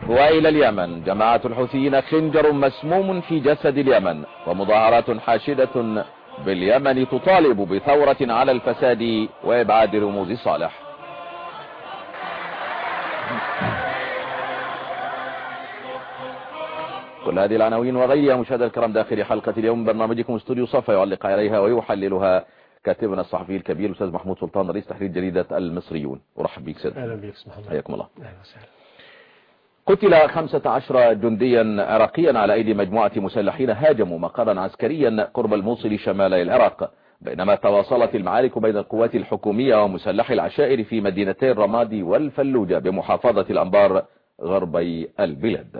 وإلى اليمن جماعة الحوثيين خنجر مسموم في جسد اليمن ومظاهرات حاشدة باليمن تطالب بثورة على الفساد وإبعاد رموز صالح كل هذه العناوين وغيرها مشاهدة الكرام داخل حلقة اليوم برنامجكم استوديو صفا يعلق عليها ويحللها كاتبنا الصحفي الكبير الأستاذ محمود سلطان رئيس تحرير جريدة المصريون ورحب بك سيد اهلا بك اسمح الله حياكم الله اهلا وسهلا قتل 15 جنديا عراقيا على أيدي مجموعة مسلحين هاجموا مقرا عسكريا قرب الموصل شمال العراق بينما تواصلت المعارك بين القوات الحكومية ومسلحي العشائر في مدينتي الرمادي والفلوجة بمحافظة الأنبار غربي البلاد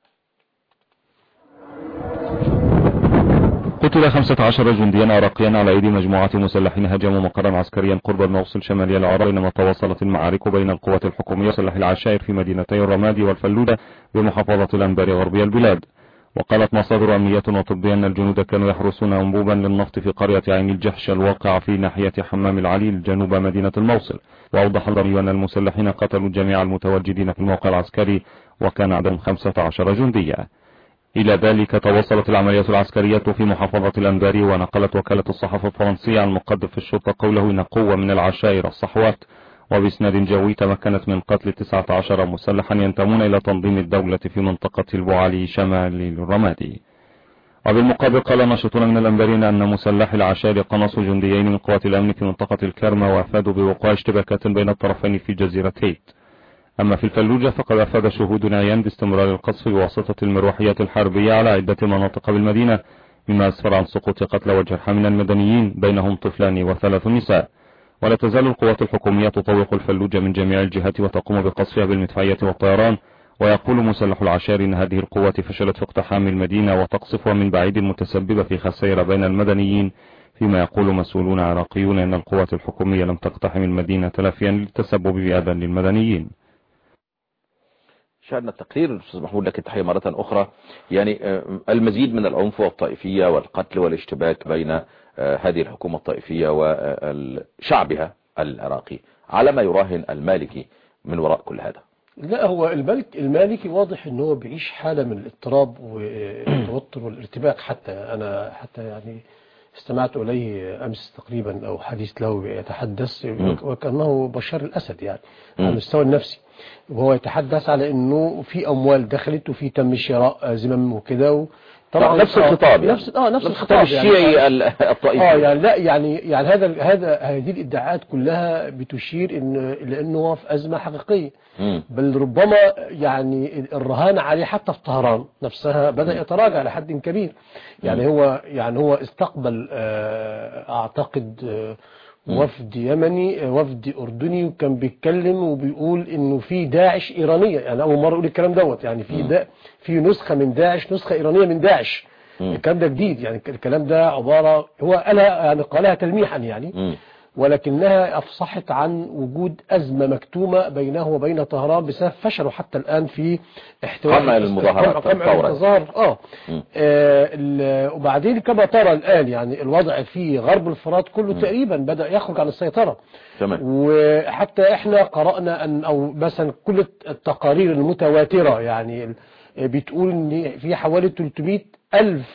قتل 15 جنديا عراقيا على ايدي مجموعة مسلحين هاجموا مقرا عسكريا قرب الموصل شمالي العراق بينما تواصلت المعارك بين القوات الحكومية وسلاح العشائر في مدينتي الرمادي والفلودة بمحافظة الأنبار غربي البلاد وقالت مصادر أمنية وطبية أن الجنود كانوا يحرسون أنبوبا للنفط في قرية عين الجحش الواقعة في ناحية حمام العليل جنوب مدينة الموصل وأوضح الضمي أن المسلحين قتلوا جميع المتواجدين في الموقع العسكري وكان عددهم 15 جنديا إلى ذلك تواصلت العملية العسكرية في محافظة الأنبار ونقلت وكالة الصحافة الفرنسية عن مقدم في الشرطة قوله إن قوة من العشائر الصحوات وبإسناد جوي تمكنت من قتل 19 مسلحا ينتمون إلى تنظيم الدولة في منطقة البعالي شمال الرمادي وبالمقابل قال ناشطون من الأنبارين أن مسلح العشائر قنصوا جنديين من قوات الأمن في منطقة الكرمة وأفادوا بوقوع اشتباكات بين الطرفين في جزيرة هيت أما في الفلوجة فقد أفاد شهود عيان باستمرار القصف بواسطة المروحيات الحربية على عدة مناطق بالمدينة مما أسفر عن سقوط قتلى وجرحى من المدنيين بينهم طفلان وثلاث نساء ولا تزال القوات الحكومية تطوق الفلوجة من جميع الجهات وتقوم بقصفها بالمدفعية والطيران ويقول مسلح العشائر إن هذه القوات فشلت في اقتحام المدينة وتقصفها من بعيد متسببة في خسائر بين المدنيين فيما يقول مسؤولون عراقيون أن القوات الحكومية لم تقتحم المدينة تلافيا للتسبب بأذى للمدنيين شاهدنا التقرير أستاذ محمود لك التحية مرة أخرى يعني المزيد من العنف والطائفية والقتل والاشتباك بين هذه الحكومة الطائفية وشعبها العراقي على ما يراهن المالكي من وراء كل هذا لا هو الملك المالكي واضح ان هو بيعيش حالة من الاضطراب والتوتر والارتباك حتى انا حتى يعني استمعت إليه أمس تقريبا أو حديث له يتحدث وكأنه بشار الأسد يعني على المستوى النفسي وهو يتحدث على أنه في أموال دخلت وفي تم شراء زمام وكده طبعا نفس الخطاب نفس اه نفس الخطاب الشيعي يعني الطائفي اه يعني لا يعني يعني هذا هذا هذه الادعاءات كلها بتشير ان لانه هو في ازمه حقيقيه مم. بل ربما يعني الرهان عليه حتى في طهران نفسها بدا يتراجع لحد كبير يعني هو يعني هو استقبل آه، اعتقد آه، وفد يمني وفد أردني وكان بيتكلم وبيقول إنه في داعش إيرانية يعني أول مرة أقول الكلام دوت يعني في دا في نسخة من داعش نسخة إيرانية من داعش مم. الكلام ده جديد يعني الكلام ده عبارة هو قالها يعني قالها تلميحا يعني مم. ولكنها أفصحت عن وجود أزمة مكتومة بينه وبين طهران بسبب فشله حتى الآن في احتواء قمع المظاهرات، قمع الثورة. المظاهر اه مم. آه، ال- وبعدين كما ترى الآن يعني الوضع في غرب الفرات كله تقريبا بدأ يخرج عن السيطرة تمام وحتى احنا قرأنا أن أو مثلا كل التقارير المتواترة يعني ال- بتقول ان في حوالي 300 ألف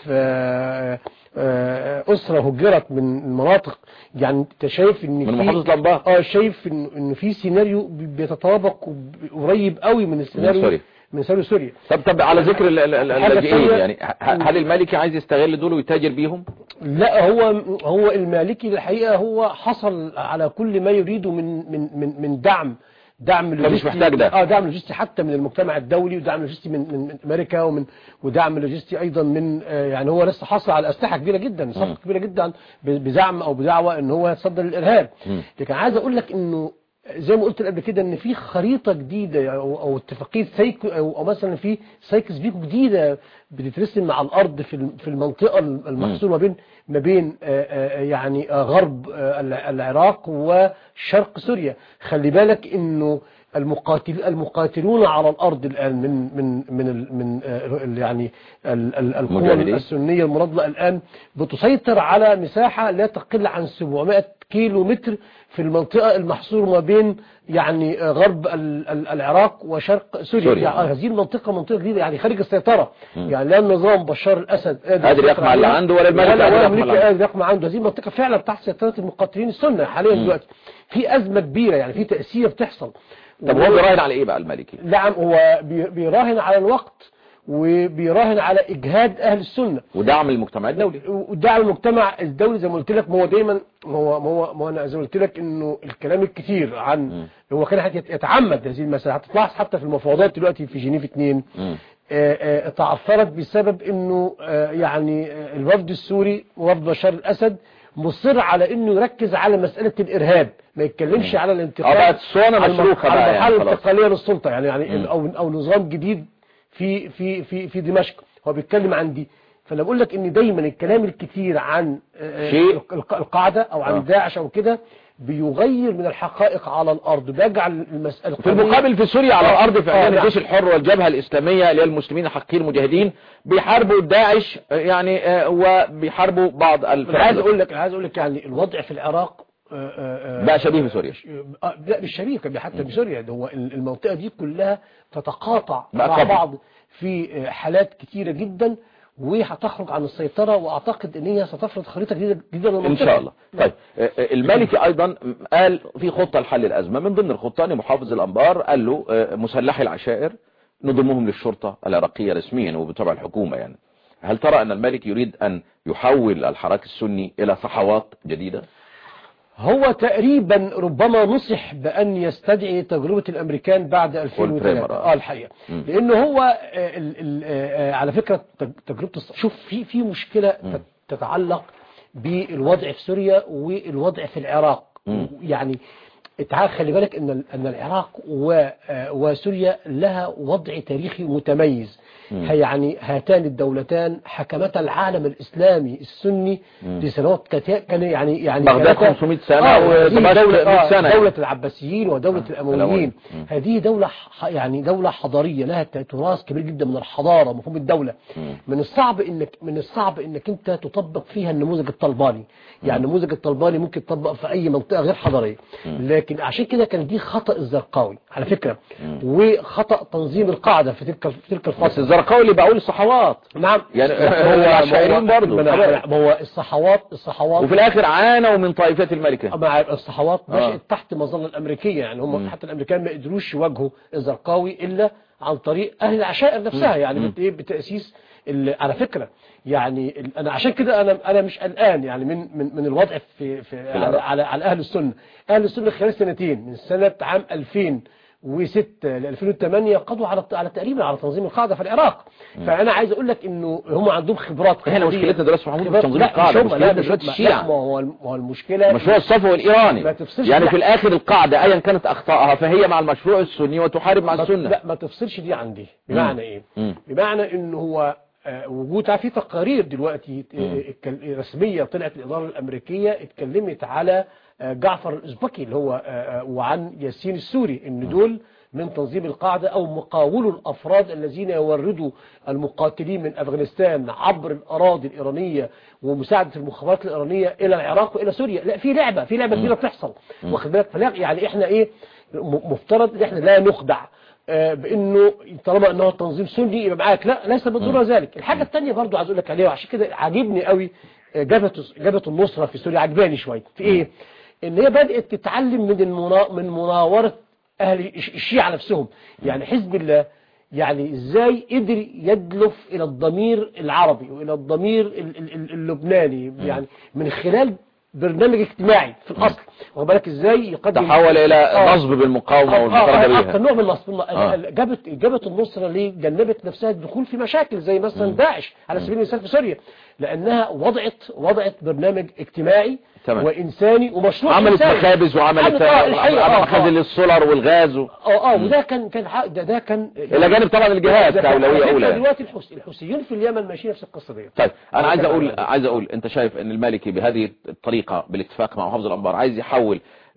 آه، آه، أسرة هجرت من المناطق يعني انت شايف ان من في- محافظة الأنبار اه شايف ان ان في سيناريو بيتطابق وب- قريب قوي من السيناريو سوريا. من سيناريو سوريا طب طب على ذكر ال- ال- ال- حاجة اللاجئين تانية- يعني ه- هل المالكي عايز يستغل دول ويتاجر بيهم لا هو هو المالكي الحقيقه هو حصل على كل ما يريده من من من من دعم دعم لوجستي محتاج ده. اه دعم لوجستي حتى من المجتمع الدولي ودعم لوجستي من من من امريكا ومن ودعم لوجستي ايضا من آه يعني هو لسه حصل على اسلحه كبيره جدا صفقه كبيره جدا ب- بزعم او بدعوى ان هو يتصدى للارهاب مم. لكن عايز اقول لك انه زي ما قلت قبل كده ان في خريطه جديده او, أو اتفاقيه سايكو او, أو مثلا في سايكس بيكو جديده بتترسم مع الارض في الم- في المنطقه المحصوره ما بين ما بين آه، آه، يعني آه، غرب آه، الع- العراق شرق سوريا خلي بالك انه المقاتل المقاتلون على الارض الان من من من ال من آه، يعني ال- ال- القوى مجاهدين. السنيه المناضله الان بتسيطر على مساحه لا تقل عن 700 كيلو متر في المنطقه المحصوره ما بين يعني آه، غرب ال- ال- العراق وشرق سوريا, سوريا. يعني هذه المنطقه منطقه جديده يعني خارج السيطره يعني لا النظام بشار الاسد قادر يقمع اللي عنده ولا الملك ولا قادر ولا يقمع اللي امريكا عنده. قادر يقمع عنده هذه المنطقه فعلا تحت سيطره المقاتلين السنه حاليا دلوقتي في ازمه كبيره يعني في تاسيه بتحصل طب هو بيراهن على ايه بقى المالكي نعم هو بي- بيراهن على الوقت وبيراهن على اجهاد اهل السنه ودعم المجتمع الدولي ودعم المجتمع الدولي زي ما قلت لك ما هو دايما ما هو ما هو ما هو انا زي ما قلت لك انه الكلام الكتير عن هو كان هت- يتعمد هذه المسألة هتلاحظ حتى في المفاوضات دلوقتي في جنيف 2 مم. آه، آه، تعثرت بسبب انه آه، يعني آه، الوفد السوري وفد بشار الاسد مصر على انه يركز على مسألة الارهاب ما يتكلمش على الانتقال اه بقت الصوانة على الم- مشروخة على بقى المرحلة يعني خلاص. الانتقالية للسلطة يعني يعني او او نظام جديد في في في في دمشق هو بيتكلم عن دي فانا بقول لك ان دايما الكلام الكتير عن آه، شيء. الق- القاعدة او عن آه. داعش او كده بيغير من الحقائق على الارض بيجعل المسألة في المقابل في سوريا على آه، الارض آه، فعلا نعم. الجيش الحر والجبهه الاسلاميه اللي هي المسلمين الحقيقيين المجاهدين بيحاربوا داعش آه، يعني آه، وبيحاربوا بعض انا عايز الفرق اقول لك أنا عايز اقول لك يعني الوضع في العراق آه، آه، آه، بقى شبيه بسوريا آه، لا مش شبيه كان حتى بسوريا ده هو المنطقة دي كلها تتقاطع بقى مع قبل. بعض في آه، حالات كتيرة جدا وهتخرج عن السيطرة واعتقد ان هي ستفرض خريطة جديدة جدا للمنطقة ان شاء الله طيب آه، آه، المالكي ايضا قال في خطه لحل الازمه من ضمن الخطه ان محافظ الانبار قال له آه، مسلحي العشائر نضمهم للشرطه العراقيه رسميا وبتبع الحكومه يعني هل ترى ان المالكي يريد ان يحول الحراك السني الى صحوات جديده هو تقريبا ربما نصح بأن يستدعي تجربة الأمريكان بعد والبريمر، 2003 آه. اه الحقيقة لأنه هو آه، ال ال آه، على فكرة تج- تجربة الص- شوف في في مشكلة تت- تتعلق بالوضع في سوريا والوضع في العراق يعني تعال خلي بالك ان ال- ان العراق و- آه، وسوريا لها وضع تاريخي متميز هي يعني هاتان الدولتان حكمتا العالم الاسلامي السني لسنوات كتا- كان يعني يعني بغداد كانتا- 500 سنة آه، ودمشق هذه دولة 100 آه، سنة دولة يعني. العباسيين ودولة الامويين الأمويين. هذه دولة ح- يعني دولة حضارية لها ت- تراث كبير جدا من الحضارة مفهوم الدولة من الصعب انك من الصعب انك انت تطبق فيها النموذج الطلباني يعني النموذج الطلباني ممكن يطبق في اي منطقة غير حضارية لكن عشان كده كان دي خطأ الزرقاوي على فكرة وخطأ تنظيم القاعدة في تلك في تلك بس الفترة الزرقاوي اللي بقول الصحوات نعم يعني هو العشائريين برضه ما أنا- ما هو الصحوات الصحوات وفي الاخر عانوا من طائفات الملكة مع الصحوات آه. نشأت تحت مظلة الأمريكية يعني هم حتى الأمريكان ما قدروش يواجهوا الزرقاوي إلا عن طريق أهل العشائر نفسها يعني بت- إيه بتأسيس ال- على فكرة يعني ال- أنا عشان كده أنا أنا مش قلقان يعني من من من الوضع في في على, العراق. على على أهل السنة أهل السنة خلال سنتين من سنة عام 2006 ل 2008 قضوا على على تقريبا على تنظيم القاعدة في العراق فأنا عايز أقول لك إنه هم عندهم خبرات احنا قيادية. مشكلتنا دلوقتي محمود خبرات- تنظيم لا، مش القاعدة هم، لا مشكلتنا مش دلوقتي هم. الشيعة. لا، ما هو ما هو المشكلة مشروع الصفوة الإيراني ما تفصلش يعني لا. في الآخر القاعدة أيا كانت أخطائها فهي مع المشروع السني وتحارب مع ما- السنة لا ما تفصلش دي عن دي بمعنى ايه مم. بمعنى ان هو آه، وجود في تقارير دلوقتي آه، اتكل- رسميه طلعت الاداره الامريكيه اتكلمت على آه، جعفر الازبكي اللي هو آه، آه، وعن ياسين السوري ان دول من تنظيم القاعدة أو مقاولو الأفراد الذين يوردوا المقاتلين من أفغانستان عبر الأراضي الإيرانية ومساعدة المخابرات الإيرانية إلى العراق وإلى سوريا لا في لعبة في لعبة كبيرة بتحصل واخد بالك فلا يعني إحنا إيه م- مفترض إن إحنا لا نخدع آه، بانه طالما انه تنظيم سني يبقى معاك لا ليس بالضروره ذلك الحاجه الثانيه برضو عايز اقول لك عليها وعشان كده عاجبني قوي آه، جبهه جبهه النصره في سوريا عجباني شويه في ايه ان هي بدات تتعلم من المنا... من مناوره اهل الش- الشيعه نفسهم يعني حزب الله يعني ازاي قدر يدلف الى الضمير العربي والى الضمير ال- ال- ال- اللبناني يعني من خلال برنامج اجتماعي في الاصل واخد بالك ازاي يقدم تحول إلى آه. نصب بالمقاومة آه، والمطاردة آه، آه، بيها كان نوع من النصب آه. ال- جابت جابت النصرة ليه جنبت نفسها الدخول في مشاكل زي مثلا داعش على سبيل المثال في سوريا لأنها وضعت وضعت برنامج اجتماعي تمام. وإنساني ومشروع عملت إنساني. مخابز وعملت عملت آه، الحقيقة آه، مخازن آه. للسولر والغاز و... اه اه وده كان كان حق- ده ده كان إلى جانب طبعا الجهاد ده كان- كأولوية على فكرة أولى يعني. دلوقتي الحوثي الحوثيين في اليمن ماشيين نفس القصة دي طيب انا عايز كده اقول على- عايز اقول انت شايف ان المالكي بهذه الطريقه بالاتفاق مع محافظ الانبار عايز يحول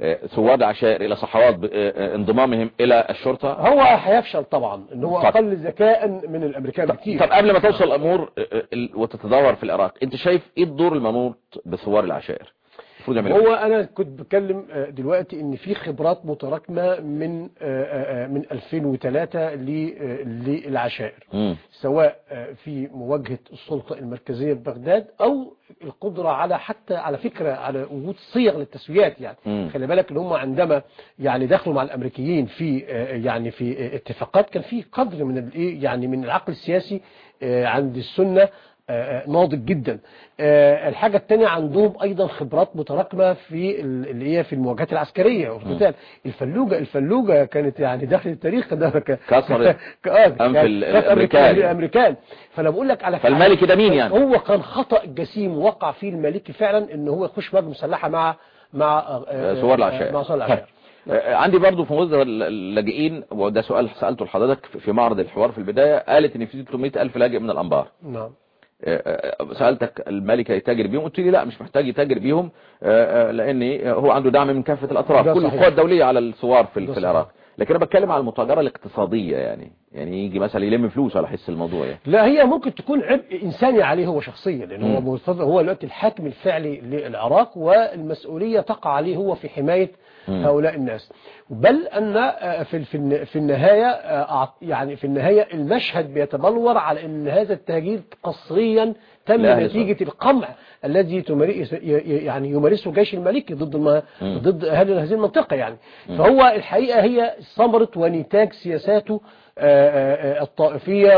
آه، ثوار العشائر الى صحوات ب- آه، آه، انضمامهم الى الشرطة هو هيفشل طبعا ان هو طب. اقل ذكاء من الامريكان بكتير طب قبل ما توصل الامور آه، آه، ال- وتتدهور في العراق انت شايف ايه الدور المنوط بثوار العشائر المفروض يعملوا إيه؟ هو انا كنت بتكلم آه، دلوقتي ان في خبرات متراكمه من آه، آه، آه، من 2003 ل- آه، للعشائر مم. سواء آه، في مواجهه السلطه المركزيه ببغداد او القدره على حتى على فكره على وجود صيغ للتسويات يعني مم. خلي بالك ان هم عندما يعني دخلوا مع الامريكيين في آه، يعني في آه، اتفاقات كان في قدر من الايه يعني من العقل السياسي آه، عند السنه آه، ناضج جدا آه، الحاجة الثانية عندهم أيضا خبرات متراكمة في ال- اللي هي في المواجهات العسكرية والقتال الفلوجة الفلوجة كانت يعني داخل التاريخ ده ك- كسرت ك- آه، أنف كانت- ال- كانت الأمريكان. الأمريكان فأنا بقول لك على فالمالكي ده مين يعني؟ هو كان خطأ جسيم وقع فيه المالكي فعلا إن هو يخش مواجهة مسلحة مع مع آه، آه، ثوار العشائر مع ثوار العشائر آه، عندي برضو في موضوع اللاجئين وده سؤال سألته لحضرتك في- في معرض الحوار في البداية قالت ان في 300 ألف لاجئ من الأنبار نعم آه، آه، سألتك الملكة يتاجر بيهم قلت لي لا مش محتاج يتاجر بيهم آه، آه، لأن هو عنده دعم من كافة الأطراف ده كل صحيح. القوى الدولية على الثوار في, ده في صحيح. العراق لكن أنا بتكلم على المتاجرة الاقتصادية يعني يعني يجي مثلا يلم فلوس على حس الموضوع يعني لا هي ممكن تكون عبء إنساني عليه هو شخصيا لأن هو مم. مرتضى هو دلوقتي الحاكم الفعلي للعراق والمسؤولية تقع عليه هو في حماية مم. هؤلاء الناس بل أن آه، في في الن- في النهاية آه، أعط- يعني في النهاية المشهد بيتبلور على أن هذا التهجير قصريا تم لأهل نتيجة القمع الذي تمارس يعني يمارسه جيش الملكي ضد ما مم. ضد أهل هذه المنطقة يعني فهو الحقيقة هي ثمرة ونتاج سياساته آه، آه، آه، الطائفية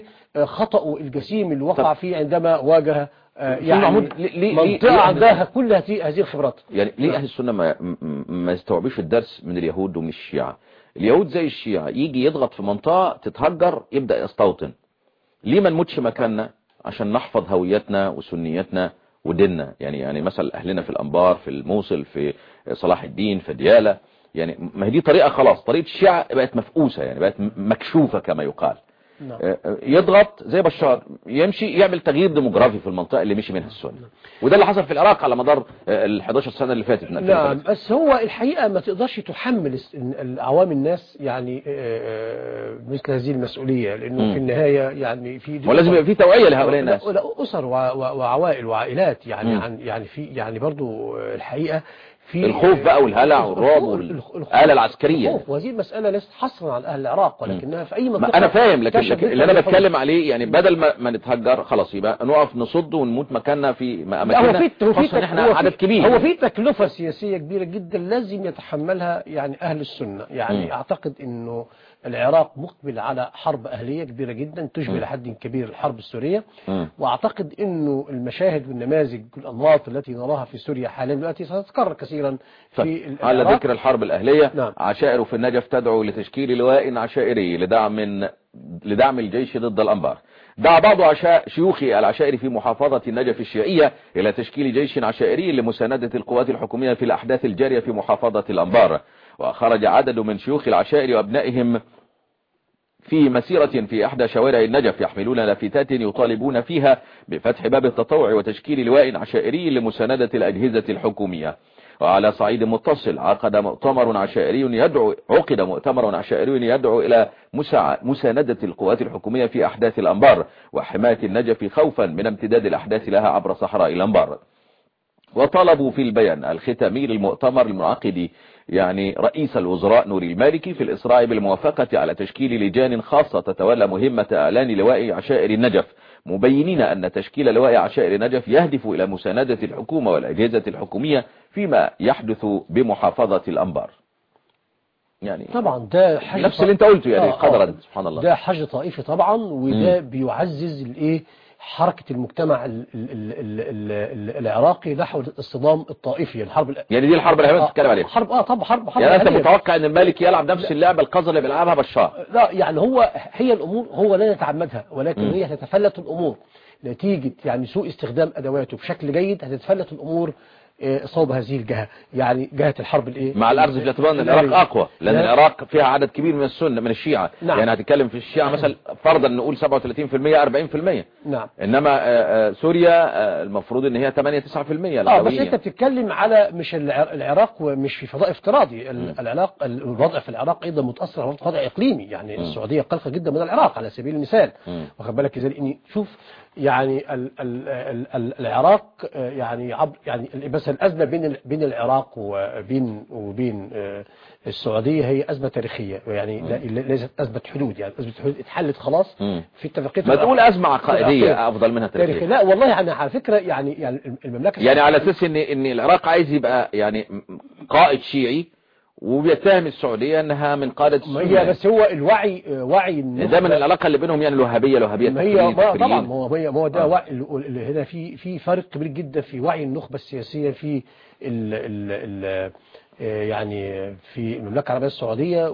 وخطأه الجسيم اللي وقع طب. فيه عندما واجه آه، أستاذ يعني محمود، ليه- ليه- ليه- منطقة ليه أهل عندها كل هذه هذه الخبرات يعني ليه أهل السنة ما, م- ما يستوعبوش الدرس من اليهود ومن الشيعة اليهود زي الشيعة يجي يضغط في منطقة تتهجر يبدأ يستوطن ليه ما نموتش مكاننا عشان نحفظ هويتنا وسنيتنا وديننا يعني يعني مثلا أهلنا في الأنبار في الموصل في صلاح الدين في ديالى يعني ما هي دي طريقة خلاص طريقة الشيعة بقت مفقوسة يعني بقت م- مكشوفة كما يقال نعم. آه، آه، يضغط زي بشار يمشي يعمل تغيير ديموغرافي في المنطقة اللي مشي منها السنة وده اللي حصل في العراق على مدار ال 11 سنة اللي فاتت من نعم 2003 بس هو الحقيقة ما تقدرش تحمل الس- العوام الناس يعني آه، مثل هذه المسؤولية لأنه مم. في النهاية يعني في ولازم يبقى في توعية لهؤلاء الناس لا لا أسر وع- وع- وعوائل وعائلات يعني مم. عن يعني في يعني برضو الحقيقة في الخوف بقى والهلع الخوف- والرعب الخوف- والآلة العسكرية الخوف وهذه المسألة ليست حصرا على أهل العراق ولكنها في أي منطقة ما انا فاهم لكن, تشهد لكن اللي انا مثل بتكلم عليه يعني بدل ما, ما نتهجر خلاص يبقى نقف نصد ونموت مكاننا في م- لا هو اماكننا في هو في خاصة ان احنا هو في- عدد كبير هو في تكلفة سياسية كبيرة جدا لازم يتحملها يعني أهل السنة يعني مم. أعتقد أنه العراق مقبل على حرب أهلية كبيرة جدا تشبه مم. لحد كبير الحرب السورية مم. وأعتقد أنه المشاهد والنماذج والأنماط التي نراها في سوريا حاليا دلوقتي ستتكرر كثيرا في طيب، على العراق. ذكر الحرب الأهلية نعم. عشائر في النجف تدعو لتشكيل لواء عشائري لدعم لدعم الجيش ضد الأنبار دعا بعض عشاء شيوخ العشائر في محافظة النجف الشيعية إلى تشكيل جيش عشائري لمساندة القوات الحكومية في الأحداث الجارية في محافظة الأنبار وخرج عدد من شيوخ العشائر وأبنائهم في مسيرة في إحدى شوارع النجف يحملون لافتات يطالبون فيها بفتح باب التطوع وتشكيل لواء عشائري لمساندة الأجهزة الحكومية وعلى صعيد متصل عقد مؤتمر عشائري يدعو عقد مؤتمر عشائري يدعو إلى مساع- مساندة القوات الحكومية في أحداث الأنبار وحماية النجف خوفا من امتداد الأحداث لها عبر صحراء الأنبار وطلبوا في البيان الختامي للمؤتمر المنعقد يعني رئيس الوزراء نوري المالكي في الإسراع بالموافقة على تشكيل لجان خاصة تتولى مهمة إعلان لواء عشائر النجف مبينين أن تشكيل لواء عشائر النجف يهدف إلى مساندة الحكومة والأجهزة الحكومية فيما يحدث بمحافظة الأنبار يعني طبعا ده حاجة نفس اللي انت قلته يعني آه، قدرا آه. سبحان الله ده حاجة طائفي طبعا وده بيعزز الايه حركة المجتمع ال ال ال ال ال ال العراقي نحو الاصطدام الطائفي الحرب الأ- يعني دي الحرب اللي آه، بتتكلم عليها حرب اه طبعا حرب حرب يعني انت أهلية. متوقع ان المالك يلعب نفس اللعبة القذرة اللي بيلعبها بشار لا يعني هو هي الامور هو لا يتعمدها ولكن مم. هي تتفلت الامور نتيجة يعني سوء استخدام ادواته بشكل جيد هتتفلت الامور آه، صوب هذه الجهة يعني جهة الحرب الايه مع الأخذ في الاعتبار أن العراق الإيرانية. أقوى لأن لا. العراق فيها عدد كبير من السنة من الشيعة نعم. يعني هتتكلم في الشيعة مثلا فرضا نقول 37% 40% نعم إنما آه، آه، سوريا آه، المفروض إن هي 8 9% اه بس الغوية. انت بتتكلم على مش الع- العراق ومش في فضاء افتراضي ال- العراق الوضع في العراق ايضا متاثر على وضع اقليمي يعني السعوديه قلقه جدا من العراق على سبيل المثال مم. واخد بالك ازاي اني شوف يعني ال ال ال ال العراق آه، يعني عبر يعني ال- بس الازمه بين ال- بين العراق وبين وبين آه، السعوديه هي ازمه تاريخيه يعني لا- ليست ازمه حدود يعني ازمه حدود اتحلت خلاص مم. في اتفاقيه ما تقول العراق. أزمة عقائدية أفضل منها تاريخي تاريخية لا والله يعني على فكره يعني يعني المملكه يعني على أساس إن إن العراق عايز يبقى يعني قائد شيعي وبيتهم السعودية إنها من قادة ما السنة هي بس هو الوعي وعي ده من العلاقة اللي بينهم يعني الوهابية الوهابية ما هي التكفيريين- ما طبعا التكفيريين. ما هو ما هو ده آه. وعي اللي هنا في في فرق كبير جدا في وعي النخبه السياسيه في ال ال ال آه، يعني في المملكه العربيه السعوديه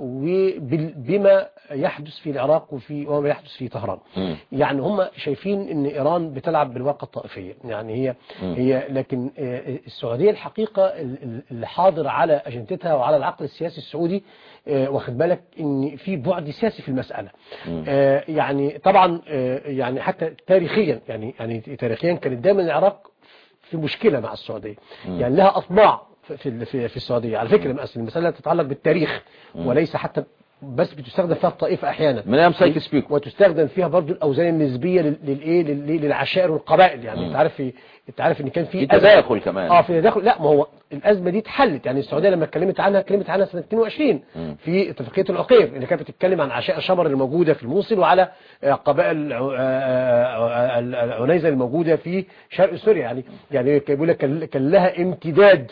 وبما يحدث في العراق وفي وما يحدث في طهران مم. يعني هم شايفين ان ايران بتلعب بالواقع الطائفيه يعني هي مم. هي لكن آه، السعوديه الحقيقه ال- ال- اللي حاضر على اجندتها وعلى العقل السياسي السعودي آه، واخد بالك ان في بعد سياسي في المساله مم. آه، يعني طبعا آه، يعني حتى تاريخيا يعني يعني تاريخيا كانت دايما العراق في مشكله مع السعوديه يعني لها اطماع في في في, في السعوديه على فكره المس- المساله تتعلق بالتاريخ وليس حتى بس بتستخدم فيها الطائفه احيانا من أيام سايكس بيكو وتستخدم فيها برضو الاوزان النسبيه لل- للايه لل- للعشائر والقبائل يعني انت عارف في انت عارف ان كان في في أزمة. تداخل كمان. اه في تداخل لا ما هو الازمه دي اتحلت يعني السعوديه لما اتكلمت عنها اتكلمت عنها سنه 22 مم. في اتفاقيه العقير اللي كانت بتتكلم عن عشائر شمر الموجوده في الموصل وعلى آه، قبائل ع- آه، آه، العنيزه الموجوده في شرق سوريا يعني يعني كان بيقول لك كان كان لها امتداد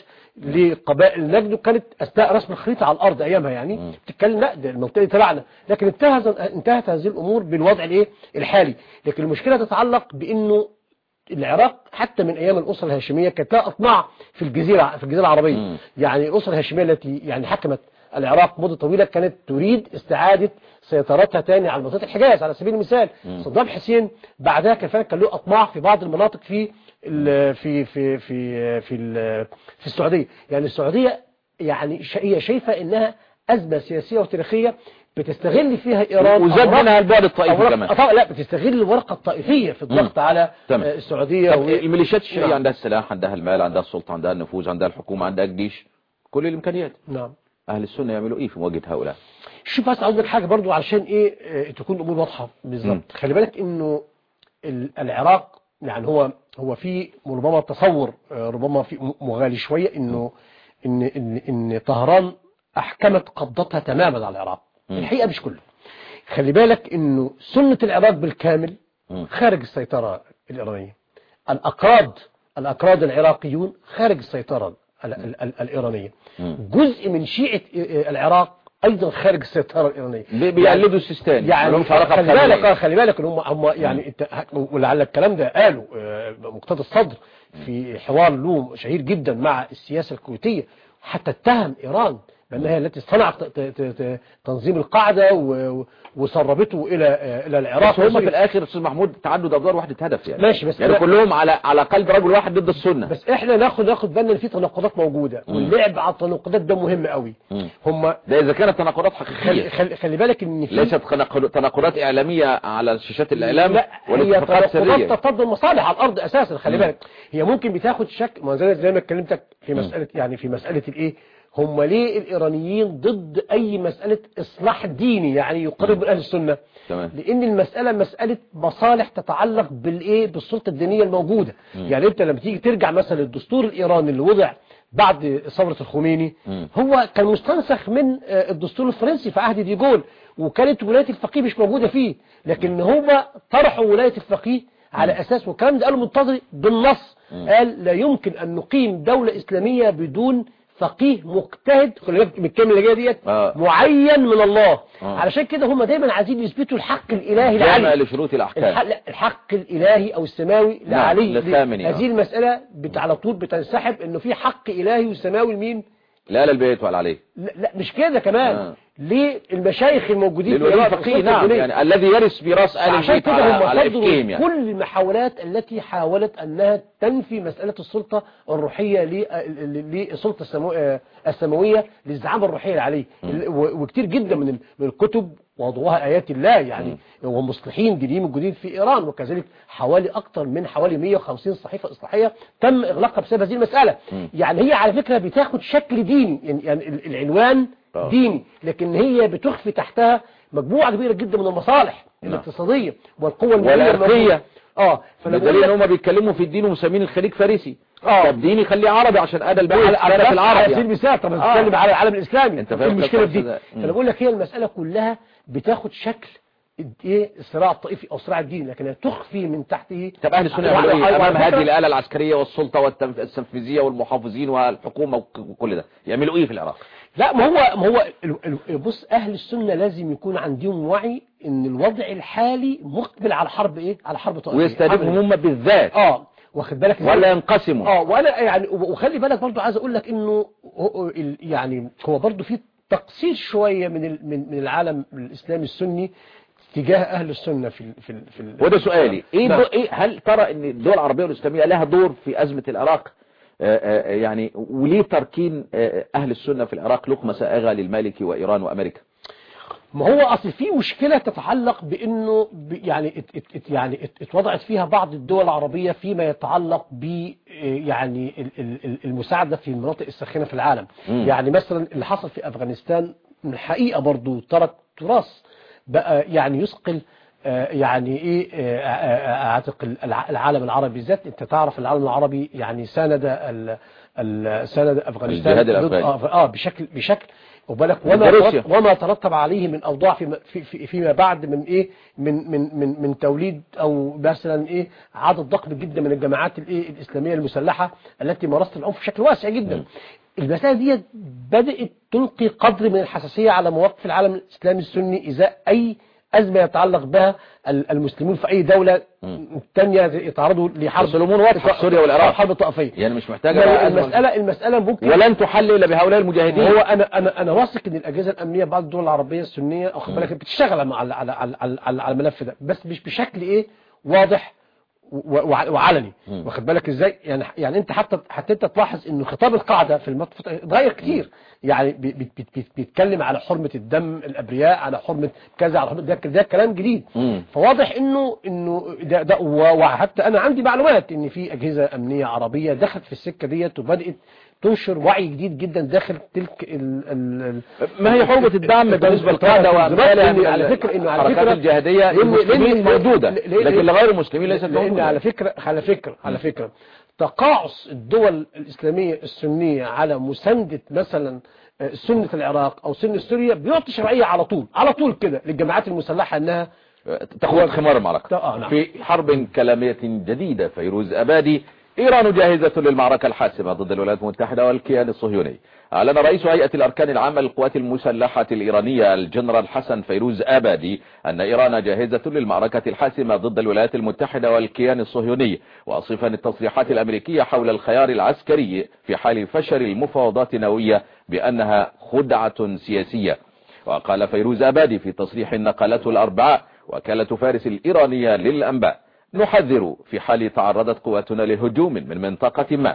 لقبائل نجد وكانت اثناء رسم الخريطه على الارض ايامها يعني بتتكلم لا ده المنطقه دي تبعنا لكن انتهت انتهت هذه الامور بالوضع الايه الحالي لكن المشكله تتعلق بانه العراق حتى من ايام الاسره الهاشميه كانت لها اطماع في الجزيره في الجزيره العربيه مم. يعني الاسره الهاشميه التي يعني حكمت العراق مده طويله كانت تريد استعاده سيطرتها تاني على منطقه الحجاز على سبيل المثال صدام حسين بعدها كان فعلا كان له اطماع في بعض المناطق في ال- في في في في ال- في السعوديه يعني السعوديه يعني ش- هي شايفه انها ازمه سياسيه وتاريخيه بتستغل فيها ايران وزاد أوراق- منها البعد الطائفي أوراق- كمان آه طبعا لا بتستغل الورقه الطائفيه في الضغط على تمام. آه، السعوديه طب و- الميليشيات الشيعية نعم. عندها السلاح عندها المال عندها السلطة عندها النفوذ عندها الحكومة عندها الجيش كل الإمكانيات نعم أهل السنة يعملوا إيه في مواجهة هؤلاء شوف بس عاوز لك حاجه برضو علشان ايه آه، تكون الامور واضحه مم. بالظبط خلي بالك انه ال- العراق يعني هو هو في ربما تصور آه، ربما في م- مغالي شويه انه ان ان ان طهران احكمت قبضتها تماما على العراق مم. الحقيقه مش كله خلي بالك انه سنه العراق بالكامل مم. خارج السيطره الايرانيه الاكراد الاكراد العراقيون خارج السيطره ال- ال- ال- الايرانيه مم. جزء من شيعه آه، العراق ايضا خارج السيطره الايرانيه بي- بيقلدوا السيستاني يعني مالهمش علاقة خلي بالك بخلية. اه خلي بالك ان هم هم يعني انت ولعل الكلام ده قالوا آه، مقتدى الصدر في حوار له شهير جدا مع السياسه الكويتيه حتى اتهم ايران بانها هي التي صنعت ت- ت- ت- تنظيم القاعده و- وسربته الى آه، الى العراق بس هم في الآخر أستاذ محمود تعدد أدوار وحدة هدف يعني ماشي، بس يعني أنا- كلهم على على قلب رجل واحد ضد السنة بس احنا ناخد ناخد بالنا ان في تناقضات موجوده واللعب على التناقضات ده مهم قوي مم. هم ده إذا كانت تناقضات خلي, حقيقية خلي, خلي بالك ان في ليست تناقض- تناقضات إعلامية على شاشات الإعلام لا ولا هي اتفاقات تناقضات سرية تضاد المصالح على الارض اساسا خلي مم. بالك هي ممكن بتاخد شكل ما زي زي ما اتكلمتك في مساله يعني في مساله الايه هم ليه الايرانيين ضد اي مساله اصلاح ديني يعني يقرب من اهل السنه تمام. لان المساله مساله مصالح تتعلق بالايه بالسلطه الدينيه الموجوده يعني انت لما تيجي ترجع مثلا للدستور الايراني اللي وضع بعد ثوره الخميني مم. هو كان مستنسخ من آه، الدستور الفرنسي في عهد ديجول وكانت ولايه الفقيه مش موجوده فيه لكن هو طرحوا ولايه الفقيه على اساس والكلام ده قاله منتظري بالنص قال لا يمكن ان نقيم دوله اسلاميه بدون فقيه مجتهد خلي بالك من الكلمه اللي جايه ديت آه. معين من الله آه. علشان كده هم دايما عايزين يثبتوا الحق الالهي جامع العلي لشروط الأحكام الحق, لا، الحق الالهي او السماوي لعلي للثامني، آه. هذه المساله بت- على طول بتنسحب انه في حق الهي وسماوي لمين لا لا البيت ولا عليه لا, لا مش كده كمان آه. للمشايخ الموجودين للولي إيران الفقيه والسلطة نعم الدينية. يعني الذي يرث ميراث آل عشان البيت كده على, هم على صدروا إفكهم يعني كل المحاولات التي حاولت أنها تنفي مسألة السلطة الروحية ل- ل- للسلطة السمو- آه، السماوية للزعامة الروحية اللي عليه ال- و- وكتير جدا من ال- من الكتب وضوها آيات الله يعني ومصلحين دينيين موجودين في إيران وكذلك حوالي أكثر من حوالي 150 صحيفة إصلاحية تم إغلاقها بسبب هذه المسألة يعني هي على فكرة بتاخد شكل ديني يعني, يعني ال- العنوان آه. ديني لكن هي بتخفي تحتها مجموعة كبيرة جدا من المصالح نعم. الاقتصادية والقوة المالية والعرقية. الموجودة. اه فانا بقول بدليل ان لك هم بيتكلموا في الدين ومسمين الخليج فارسي آه. طب ديني خليه عربي عشان ادى البيت على على كانت على العرب سبيل يعني. المثال طب آه. بتتكلم على العالم الاسلامي أنت إيه فاهم المشكله في قصدي دي ده؟ مم. فانا بقول لك هي المساله كلها بتاخد شكل ايه الصراع الطائفي او الصراع الديني لكنها تخفي من تحته طب اهل السنه وعلى- يعملوا ايه وعلى امام فكرة- هذه الاله العسكريه والسلطه والتنفيذيه والمحافظين والحكومه وك- وكل ده يعملوا ايه في العراق لا ما هو ما هو ال- ال- بص اهل السنه لازم يكون عندهم وعي ان الوضع الحالي مقبل على حرب ايه على حرب طائفيه ويستهدفهم هم بالذات اه واخد بالك إزاي؟ ولا ينقسموا اه وانا يعني وخلي بالك برضو عايز اقول لك انه هو- ال- يعني هو برضو في تقصير شويه من ال- من من العالم الاسلامي السني تجاه اهل السنه في ال- في ال- في ال- وده سؤالي ايه, نعم. دو ايه هل ترى ان الدول العربيه والاسلاميه لها دور في ازمه العراق آه، آه، يعني وليه تركين آه، اهل السنه في العراق لقمه سائغه للمالكي وايران وامريكا ما هو اصل في مشكله تتعلق بانه ب- يعني ات ات ات يعني ات اتوضعت فيها بعض الدول العربيه فيما يتعلق ب إيه يعني ال- ال- ال- المساعده في المناطق الساخنه في العالم مم. يعني مثلا اللي حصل في افغانستان من الحقيقه برضو ترك تراث بقى يعني يثقل آه، يعني ايه آه، آه، آه، اعتقد الع- العالم العربي بالذات انت تعرف العالم العربي يعني ساند ال- ال- ساند افغانستان الجهاد ضد- الأفغاني. اه آه، بشكل بشكل وبالك ضد وما روسيا. ترتب وما ترتب عليه من اوضاع فيما, في في فيما بعد من ايه من من من من توليد او مثلا ايه عدد ضخم جدا من الجماعات الايه الاسلاميه المسلحه التي مارست العنف بشكل واسع جدا المساله دي بدات تلقي قدر من الحساسيه على مواقف العالم الاسلامي السني ازاء اي ازمه يتعلق بها ال- المسلمون في اي دوله ثانيه يتعرضوا لحرب بس الأمور واضحة في سوريا والعراق. حرب طائفيه يعني مش محتاجه بقى أزمة. المساله المساله ممكن ولن تحل الا بهؤلاء المجاهدين هو انا انا انا واثق ان الاجهزه الامنيه بعض الدول العربيه السنيه واخد بالك بتشتغل على على على على, على, على الملف ده بس مش بشكل ايه واضح و- وع- وعلني واخد بالك ازاي يعني يعني انت حتى حتى انت تلاحظ انه خطاب القاعده في المطف اتغير كتير يعني بي- بي- بي- بي- بيتكلم على حرمه الدم الابرياء على حرمه كذا على حرمه ده ده كلام جديد مم. فواضح انه انه ده, ده و- وحتى انا عندي معلومات ان في اجهزه امنيه عربيه دخلت في السكه ديت وبدات تنشر وعي جديد جدا داخل تلك ال ال ما هي حرمة الدعم بالنسبة للقاعدة وأمثالها من على فكرة انه على الحركات فكرة الجهادية لأن- المسلمين لأن- موجودة لأن- لأن- لكن لغير المسلمين ليست لان موجودة على فكرة على فكرة على فكرة تقاعس الدول الإسلامية السنية على مساندة مثلا آه، سنة العراق أو سنة سوريا بيعطي شرعية على طول على طول كده للجماعات المسلحة أنها تخوض خمار المعركة آه، نعم. في حرب كلامية جديدة فيروز أبادي إيران جاهزة للمعركة الحاسمة ضد الولايات المتحدة والكيان الصهيوني أعلن رئيس هيئة الأركان العامة للقوات المسلحة الإيرانية الجنرال حسن فيروز أبادي أن إيران جاهزة للمعركة الحاسمة ضد الولايات المتحدة والكيان الصهيوني وصفا التصريحات الأمريكية حول الخيار العسكري في حال فشل المفاوضات النووية بأنها خدعة سياسية وقال فيروز أبادي في تصريح نقلته الأربعاء وكالة فارس الإيرانية للأنباء نحذر في حال تعرضت قواتنا لهجوم من منطقة ما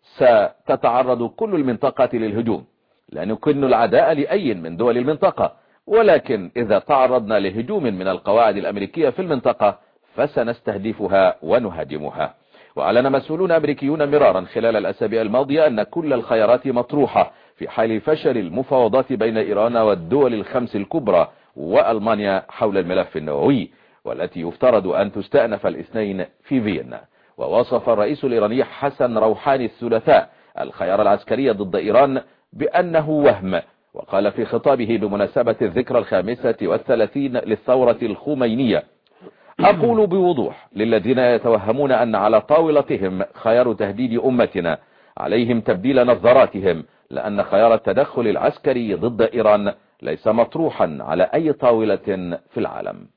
ستتعرض كل المنطقة للهجوم لا نكن العداء لأي من دول المنطقة ولكن إذا تعرضنا لهجوم من القواعد الأمريكية في المنطقة فسنستهدفها ونهاجمها وأعلن مسؤولون أمريكيون مرارا خلال الأسابيع الماضية أن كل الخيارات مطروحة في حال فشل المفاوضات بين إيران والدول الخمس الكبرى وألمانيا حول الملف النووي والتي يفترض أن تستأنف الاثنين في فيينا ووصف الرئيس الإيراني حسن روحاني الثلاثاء الخيار العسكري ضد إيران بأنه وهم وقال في خطابه بمناسبة الذكرى الخامسة والثلاثين للثورة الخمينية أقول بوضوح للذين يتوهمون أن على طاولتهم خيار تهديد أمتنا عليهم تبديل نظراتهم لأن خيار التدخل العسكري ضد إيران ليس مطروحا على أي طاولة في العالم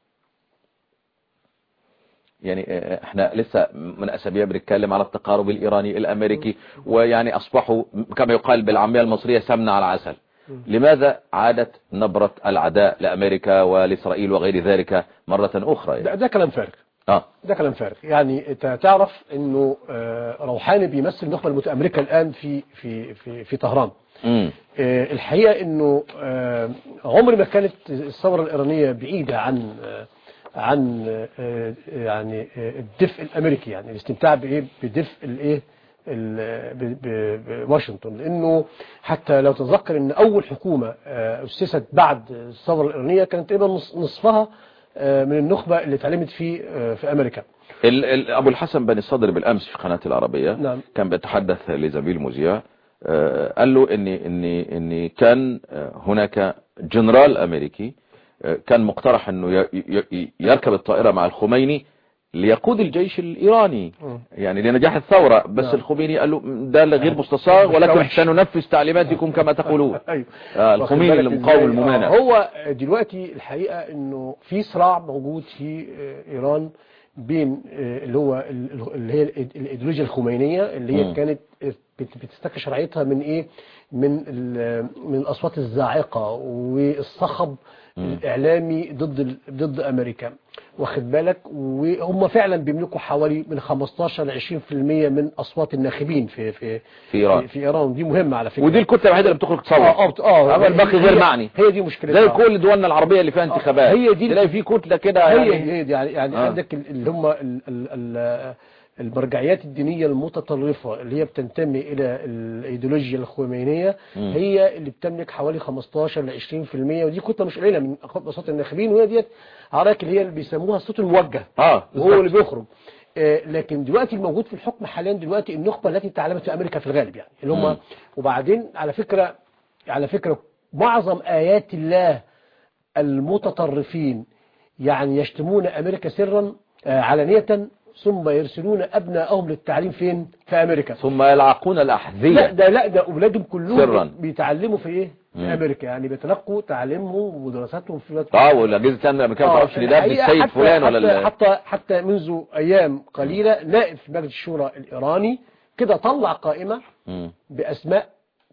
يعني آه، احنا لسه من اسابيع بنتكلم على التقارب الايراني الامريكي ويعني اصبحوا كما يقال بالعاميه المصريه سمنه على عسل لماذا عادت نبرة العداء لأمريكا ولإسرائيل وغير ذلك مرة أخرى ده, يعني. ده كلام فارغ آه. ده كلام فارغ يعني انت تعرف انه آه، روحاني بيمثل النخبه المتامركه الان في في في في طهران مم. آه، الحقيقه انه آه، عمر ما كانت الثوره الايرانيه بعيده عن آه، عن آه، يعني آه، الدفء الامريكي يعني الاستمتاع بايه بدفء الايه ال- ب- ب- بواشنطن لانه حتى لو تتذكر ان اول حكومه آه، اسست بعد الثوره الايرانيه كانت تقريبا نص- نصفها آه، من النخبه اللي اتعلمت في آه، في امريكا ال- ال- أبو الحسن بن الصدر بالأمس في قناة العربية نعم. كان بيتحدث لزميل مذيع آه، قال له إن إن إن كان آه، هناك جنرال أمريكي آه، كان مقترح إنه ي- ي- ي- يركب الطائرة مع الخميني ليقود الجيش الإيراني مم. يعني لنجاح الثورة بس نعم. الخميني قال له ده غير مستصاغ بس ولكن وحش. سننفذ تعليماتكم كما تقولون ايوه آه، الخميني واخد بالك المقاوم إزاي؟ الممانع آه، هو دلوقتي الحقيقة انه في صراع موجود في آه، ايران بين آه، اللي هو ال- ال- اللي هي الإيد- الايديولوجيا الخمينية اللي هي مم. كانت بت- بتستكشف شرعيتها من ايه من ال- من الاصوات الزاعقة والصخب الاعلامي ضد ال- ضد امريكا واخد بالك وهم فعلا بيملكوا حوالي من 15 ل 20% من اصوات الناخبين في في في إيران. في ايران دي مهمة على فكرة ودي الكتلة الوحيدة اللي بتخرج تصور اه اه اه أما الباقي غير هي- معني هي دي مشكلتها زي كل دولنا العربية اللي فيها انتخابات هي دي- تلاقي في كتلة كده هي يعني هي دي يعني يعني آه. عندك ال- اللي هم ال- ال- ال- المرجعيات الدينية المتطرفة اللي هي بتنتمي إلى الإيديولوجيا الخمينية مم. هي اللي بتملك حوالي 15 ل 20% ودي كتلة مش قليلة من أصوات الناخبين وهي ديت عراك اللي هي اللي بيسموها الصوت الموجه اه وهو اللي بيخرج آه، لكن دلوقتي الموجود في الحكم حاليا دلوقتي النخبة التي تعلمت في أمريكا في الغالب يعني اللي مم. هم وبعدين على فكرة على فكرة معظم آيات الله المتطرفين يعني يشتمون أمريكا سرا آه، علانية ثم يرسلون أبنائهم للتعليم فين في أمريكا ثم يلعقون لا الأحذية ده لا ده أولادهم كلهم سراً. بيتعلموا في إيه في مم. أمريكا يعني بيتلقوا تعليمهم ودراساتهم في الوقت اه والاجهزه الثانيه الامريكيه ما آه، تعرفش ده الحقيقة السيد حتى فلان ولا حتى, ال- حتى حتى منذ ايام قليله نائب في مجلس الشورى الايراني كده طلع قائمه مم. باسماء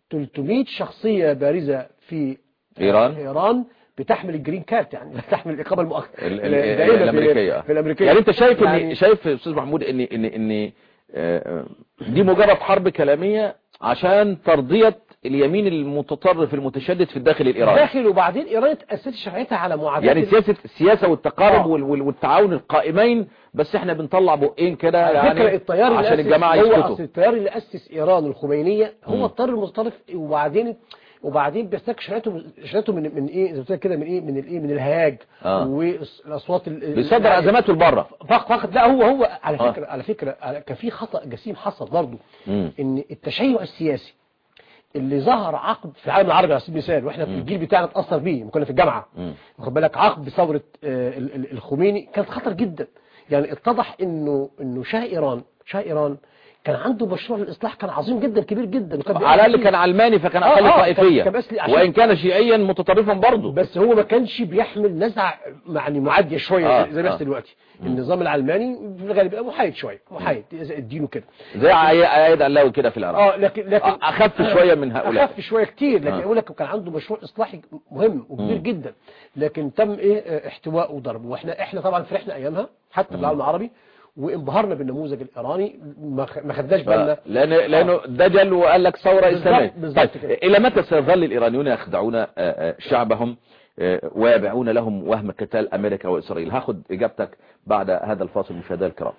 300 شخصيه بارزه في إيران؟ ايران بتحمل الجرين كارت يعني بتحمل الاقامه المؤقته ال- ال- الدائمة في- الامريكيه في الامريكيه يعني انت شايف ان يعني شايف يا استاذ محمود ان ان ان آه، دي مجرد حرب كلاميه عشان ترضيه اليمين المتطرف المتشدد في الداخل الايراني داخل وبعدين ايران تاسست شرعيتها على معادله يعني سياسه السياسه والتقارب آه. وال- وال- والتعاون القائمين بس احنا بنطلع بقين كده على يعني فكرة التيار اللي عشان أسس الجماعه هو يسكتوا أصل التيار اللي أسس إيران الخمينية مم. هو التيار المتطرف وبعدين وبعدين بيستك شريته شريته من من ايه زي ما قلت لك كده من ايه من الايه من الهياج آه. والاصوات ال- بيصدر ازماته لبره فقط فقط لا هو هو على آه. فكره على فكره على- كان في خطا جسيم حصل برضه مم. ان التشيع السياسي اللي ظهر عقب في العالم العربي على سبيل المثال واحنا في الجيل بتاعنا اتاثر بيه لما كنا في الجامعه مم. واخد بالك عقب ثوره آه، ال- ال- الخميني كانت خطر جدا يعني اتضح انه انه شاه ايران شاه ايران كان عنده مشروع للاصلاح كان عظيم جدا كبير جدا وكان على الاقل بيعمل كان علماني فكان آه، اقل آه، طائفيه كان- كان بس عشان- وان كان شيعيا متطرفا برضه بس هو ما كانش بيحمل نزعه يعني معديه شويه آه، زي- زي ما آه. بيحصل دلوقتي النظام العلماني في الغالب بيبقى محايد شويه محايد زي الدين وكده زي اياد الله كده في العراق اه لكن لكن اخف شويه من هؤلاء اخف شويه كتير لكن آه. اقول لك كان عنده مشروع اصلاحي مهم وكبير مم. جدا لكن تم ايه آه، احتواء وضربه واحنا احنا طبعا فرحنا ايامها حتى في العالم العربي وانبهرنا بالنموذج الايراني ما خ- ما خدناش بالنا لان لانه دجل وقال لك ثوره بالظبط- اسلاميه بالظبط طيب كده. الى متى سيظل الايرانيون يخدعون آه، آه، شعبهم آه، ويبيعون لهم وهم قتال امريكا واسرائيل هاخد اجابتك بعد هذا الفاصل مشاهدينا الكرام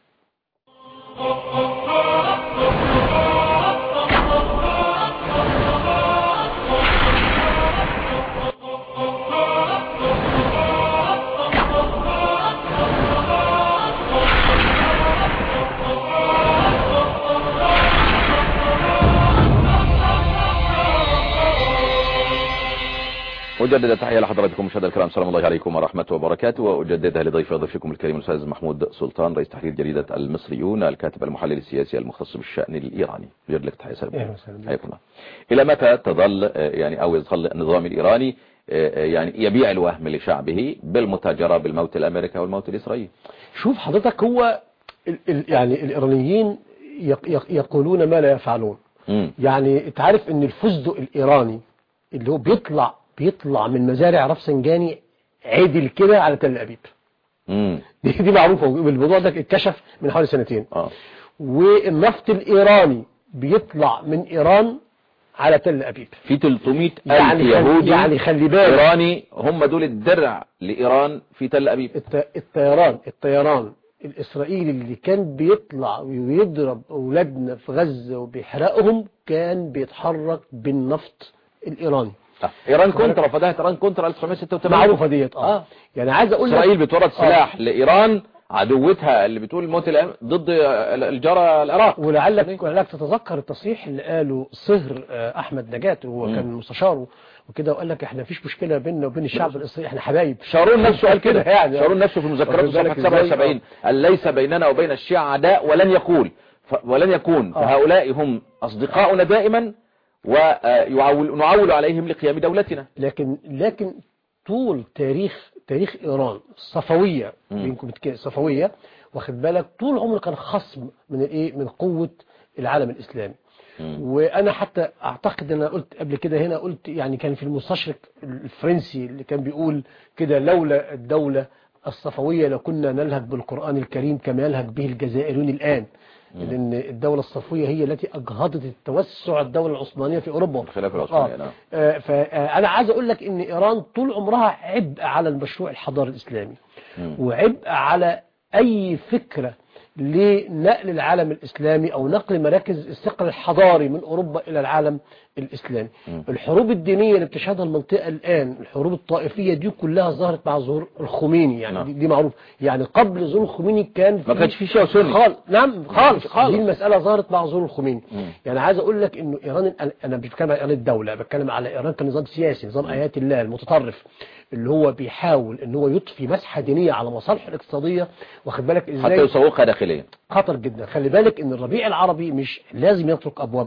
أجدد تحية لحضراتكم مشاهدينا الكرام السلام الله عليكم ورحمة وبركاته وأجددها لضيف ضيفكم الكريم الأستاذ محمود سلطان رئيس تحرير جريدة المصريون الكاتب المحلل السياسي المختص بالشأن الإيراني أجدد لك تحية سلام أهلا وسهلا بك. حياكم الله إلى متى تظل آه، يعني أو يظل النظام الإيراني آه، آه، يعني يبيع الوهم لشعبه بالمتاجرة بالموت الأمريكي والموت الإسرائيلي شوف حضرتك هو ال ال يعني الايرانيين يق يق يقولون ما لا يفعلون مم. يعني انت عارف ان الفستق الايراني اللي هو بيطلع بيطلع من مزارع رفسنجاني عدل كده على تل أبيب مم. دي, دي معروفة والموضوع ده اتكشف من حوالي سنتين اه والنفط الإيراني بيطلع من إيران على تل أبيب في 300 ألف يعني خل- يهودي يعني خلي بالك إيراني هم دول الدرع لإيران في تل أبيب الط- الطيران الطيران الإسرائيلي اللي كان بيطلع ويضرب أولادنا في غزة وبيحرقهم كان بيتحرك بالنفط الإيراني آه. إيران كونترا فداها إيران كونترا 1986 معروفة ديت اه, آه. يعني عايز أقول لك إسرائيل بتورد سلاح لإيران عدوتها اللي بتقول موت الأم- ضد الجارة العراق ولعلك ولعلك تتذكر التصريح اللي قاله صهر آه، احمد نجاة وهو كان مستشاره وكده وقال لك احنا مفيش مشكله بيننا وبين الشعب الاسرائيلي احنا حبايب شارون نفسه قال كده يعني شارون نفسه في المذكرات واخد بالك صفحة إزاي؟ 77 قال ليس بيننا وبين الشيعة عداء ولن يكون ف... ولن يكون فهؤلاء هم أصدقاؤنا دائما ونعول عليهم لقيام دولتنا لكن لكن طول تاريخ تاريخ ايران صفويه بينكم كده صفويه واخد بالك طول عمره كان خصم من الايه من قوه العالم الاسلامي وانا حتى اعتقد ان انا قلت قبل كده هنا قلت يعني كان في المستشرق الفرنسي اللي كان بيقول كده لولا الدوله الصفويه لكنا نلهج بالقران الكريم كما يلهج به الجزائريون الان لان الدوله الصفويه هي التي اجهضت التوسع الدوله العثمانيه في اوروبا الخلافة العثمانية، نعم. آه، فأنا عايز أقول لك إن إيران طول عمرها عبء على المشروع الحضاري الإسلامي وعبء على أي فكرة لنقل العالم الإسلامي أو نقل مراكز الثقل الحضاري من أوروبا إلى العالم الإسلامي الحروب الدينية اللي بتشهدها المنطقة الآن الحروب الطائفية دي كلها ظهرت مع ظهور الخميني يعني نعم. دي, دي معروف يعني قبل ظهور الخميني كان ما كانش في شيعة وسني. خالص نعم خالص خالص. دي المسألة ظهرت مع ظهور الخميني يعني عايز اقول لك انه ايران انا مش بتكلم على ايران الدولة بتكلم على ايران كنظام سياسي نظام ايات الله المتطرف اللي هو بيحاول ان هو يطفي مسحة دينية على مصالحه الاقتصادية واخد بالك حتى ازاي يسوقها داخليا خطر جدا خلي بالك ان الربيع العربي مش لازم يترك ابواب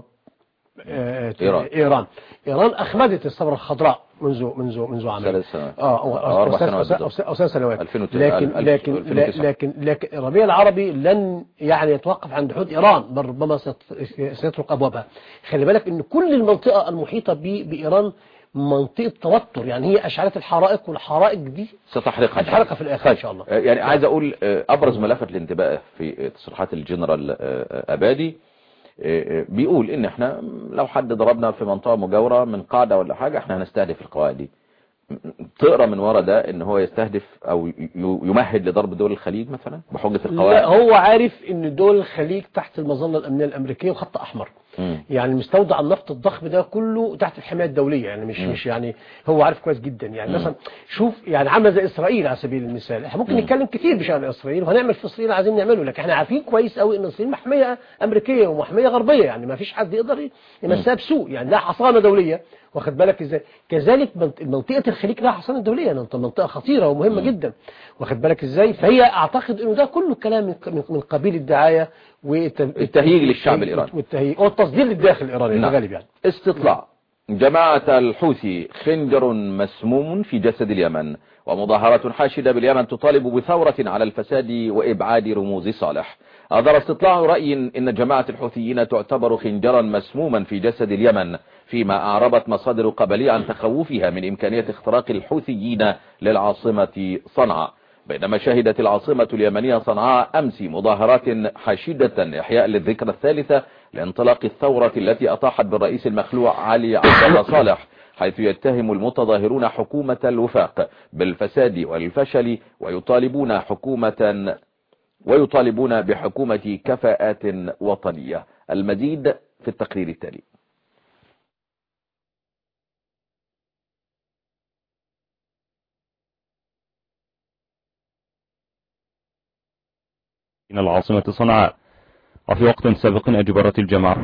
آه، إيران. ايران ايران اخمدت الثوره الخضراء منذ منذ منذ عام ثلاث سنوات. اه او, أو أربع أو, ثلاث- سنوات أو, بالضبط. أو ثلاث سنوات 2009 لكن ألف- لكن 2009. لكن لكن الربيع العربي لن يعني يتوقف عند حدود ايران بل ربما سيت- سيترك ابوابها خلي بالك ان كل المنطقه المحيطه ب- بايران منطقه توتر يعني هي اشعلت الحرائق والحرائق دي ستحرقها هتحرقها في الاخر ان شاء الله آه، يعني عايز اقول آه، ابرز ما لفت الانتباه في تصريحات الجنرال آه، آه، ابادي آه، آه، بيقول ان احنا لو حد ضربنا في منطقة مجاورة من قاعدة ولا حاجة احنا هنستهدف القواعد دي تقرا من ورا ده ان هو يستهدف او ي- يمهد لضرب دول الخليج مثلا بحجة لا القواعد هو عارف ان دول الخليج تحت المظله الامنيه الامريكيه وخط احمر مم. يعني مستودع النفط الضخم ده كله تحت الحمايه الدوليه يعني مش مش يعني هو عارف كويس جدا يعني مثلا شوف يعني عامله زي اسرائيل على سبيل المثال احنا ممكن نتكلم كتير بشان اسرائيل وهنعمل في اسرائيل عايزين نعمله لكن احنا عارفين كويس قوي ان اسرائيل محميه امريكيه ومحميه غربيه يعني ما فيش حد يقدر يمسها بسوء يعني لها حصانه دوليه واخد بالك ازاي كذلك منط- منطقه الخليج لها حصانه دوليه يعني منطقه خطيره ومهمه جدا واخد بالك ازاي فهي اعتقد انه ده كله كلام من من- من قبيل الدعايه التهييج للشعب الإيراني. والتهييج والتصدير للداخل الايراني نعم. الغالب يعني استطلاع جماعة الحوثي خنجر مسموم في جسد اليمن ومظاهرة حاشدة باليمن تطالب بثورة على الفساد وإبعاد رموز صالح أظهر استطلاع رأي إن جماعة الحوثيين تعتبر خنجرا مسموما في جسد اليمن فيما أعربت مصادر قبلية عن تخوفها من إمكانية اختراق الحوثيين للعاصمة صنعاء بينما شهدت العاصمة اليمنية صنعاء أمس مظاهرات حشيدة إحياء للذكرى الثالثة لانطلاق الثورة التي أطاحت بالرئيس المخلوع علي عبد الله صالح حيث يتهم المتظاهرون حكومة الوفاق بالفساد والفشل ويطالبون حكومة ويطالبون بحكومة كفاءات وطنية المزيد في التقرير التالي من العاصمة صنعاء وفي وقت سابق أجبرت الجماعة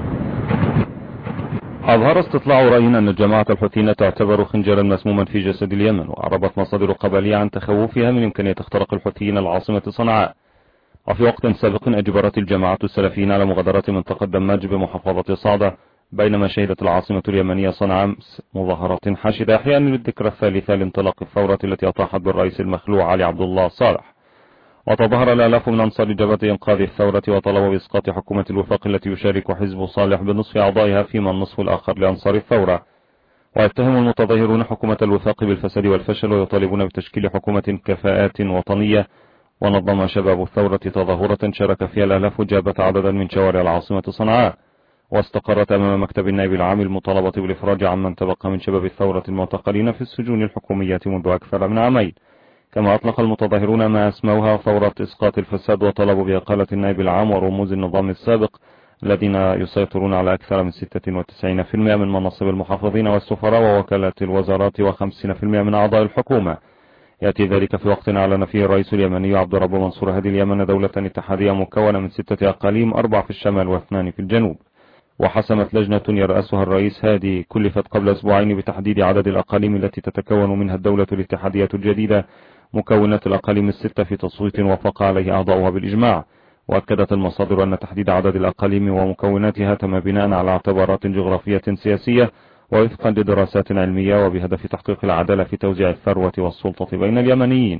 أظهر استطلاع رأي أن الجماعة الحوثيين تعتبر خنجرا مسموما في جسد اليمن وأعربت مصادر قبلية عن تخوفها من إمكانية اختراق الحوثيين العاصمة صنعاء وفي وقت سابق أجبرت الجماعة السلفيين على مغادرة منطقة دماج بمحافظة صعدة بينما شهدت العاصمة اليمنية صنعاء أمس مظاهرات حاشدة أحيانا للذكرى الثالثة لانطلاق الثورة التي أطاحت بالرئيس المخلوع علي عبد الله صالح وتظاهر الآلاف من أنصار جبهة إنقاذ الثورة وطلبوا بإسقاط حكومة الوفاق التي يشارك حزب صالح بنصف أعضائها فيما النصف الآخر لأنصار الثورة ويتهم المتظاهرون حكومة الوفاق بالفساد والفشل ويطالبون بتشكيل حكومة كفاءات وطنية ونظم شباب الثورة تظاهرة شارك فيها الآلاف جابت عددا من شوارع العاصمة صنعاء واستقرت أمام مكتب النائب العام المطالبة بالإفراج عمن تبقى من شباب الثورة المعتقلين في السجون الحكومية منذ أكثر من عامين كما أطلق المتظاهرون ما اسموها ثورة إسقاط الفساد وطلبوا بإقالة النائب العام ورموز النظام السابق الذين يسيطرون على أكثر من 96% من مناصب المحافظين والسفراء ووكالات الوزارات و50% من أعضاء الحكومة يأتي ذلك في وقت أعلن فيه الرئيس اليمني عبد الرب منصور هذه اليمن دولة اتحادية مكونة من ستة أقاليم أربع في الشمال واثنان في الجنوب وحسمت لجنة يرأسها الرئيس هادي كلفت قبل أسبوعين بتحديد عدد الأقاليم التي تتكون منها الدولة الاتحادية الجديدة مكونات الأقاليم الستة في تصويت وافق عليه أعضاؤها بالإجماع وأكدت المصادر أن تحديد عدد الأقاليم ومكوناتها تم بناء على اعتبارات جغرافية سياسية ووفقا لدراسات علمية وبهدف تحقيق العدالة في توزيع الثروة والسلطة بين اليمنيين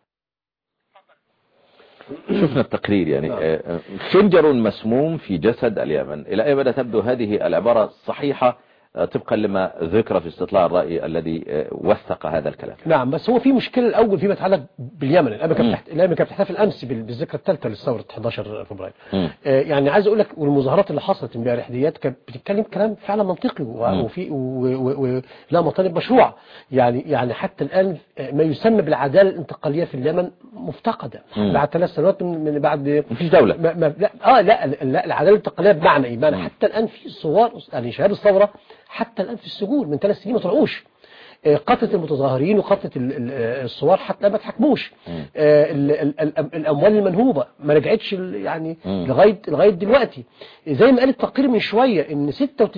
شفنا التقرير يعني آه، خنجر مسموم في جسد اليمن إلى أي مدى تبدو هذه العبارة صحيحة آه، طبقا لما ذكر في استطلاع الرأي الذي آه، وثق هذا الكلام نعم بس هو في مشكلة الأول فيما يتعلق باليمن الأمريكا مم. بتحت... الأمريكا بتحتفل أمس بال- بالذكرى الثالثة للثورة 11 فبراير مم. آه، يعني عايز أقول لك والمظاهرات اللي حصلت امبارح ديت كانت بتتكلم كلام فعلا منطقي و- مم. وفي و- و- و- لا مطالب مشروعة يعني يعني حتى الآن آه، ما يسمى بالعدالة الانتقالية في اليمن مفتقدة مم. بعد ثلاث سنوات من من بعد مفيش دولة ما ما لا اه لا لا العداله الانتقاليه بمعنى ايه؟ بمعنى مم. حتى الان في صور يعني شباب الثوره حتى الان في السجون من ثلاث سنين ما طلعوش آه، قتلة المتظاهرين وقتلة ال- ال- آه، الثوار حتى الآن ما اتحكموش مم. آه، ال- ال- ال- الاموال المنهوبه ما رجعتش ال- يعني مم. لغايه لغايه دلوقتي زي ما قال التقرير من شويه ان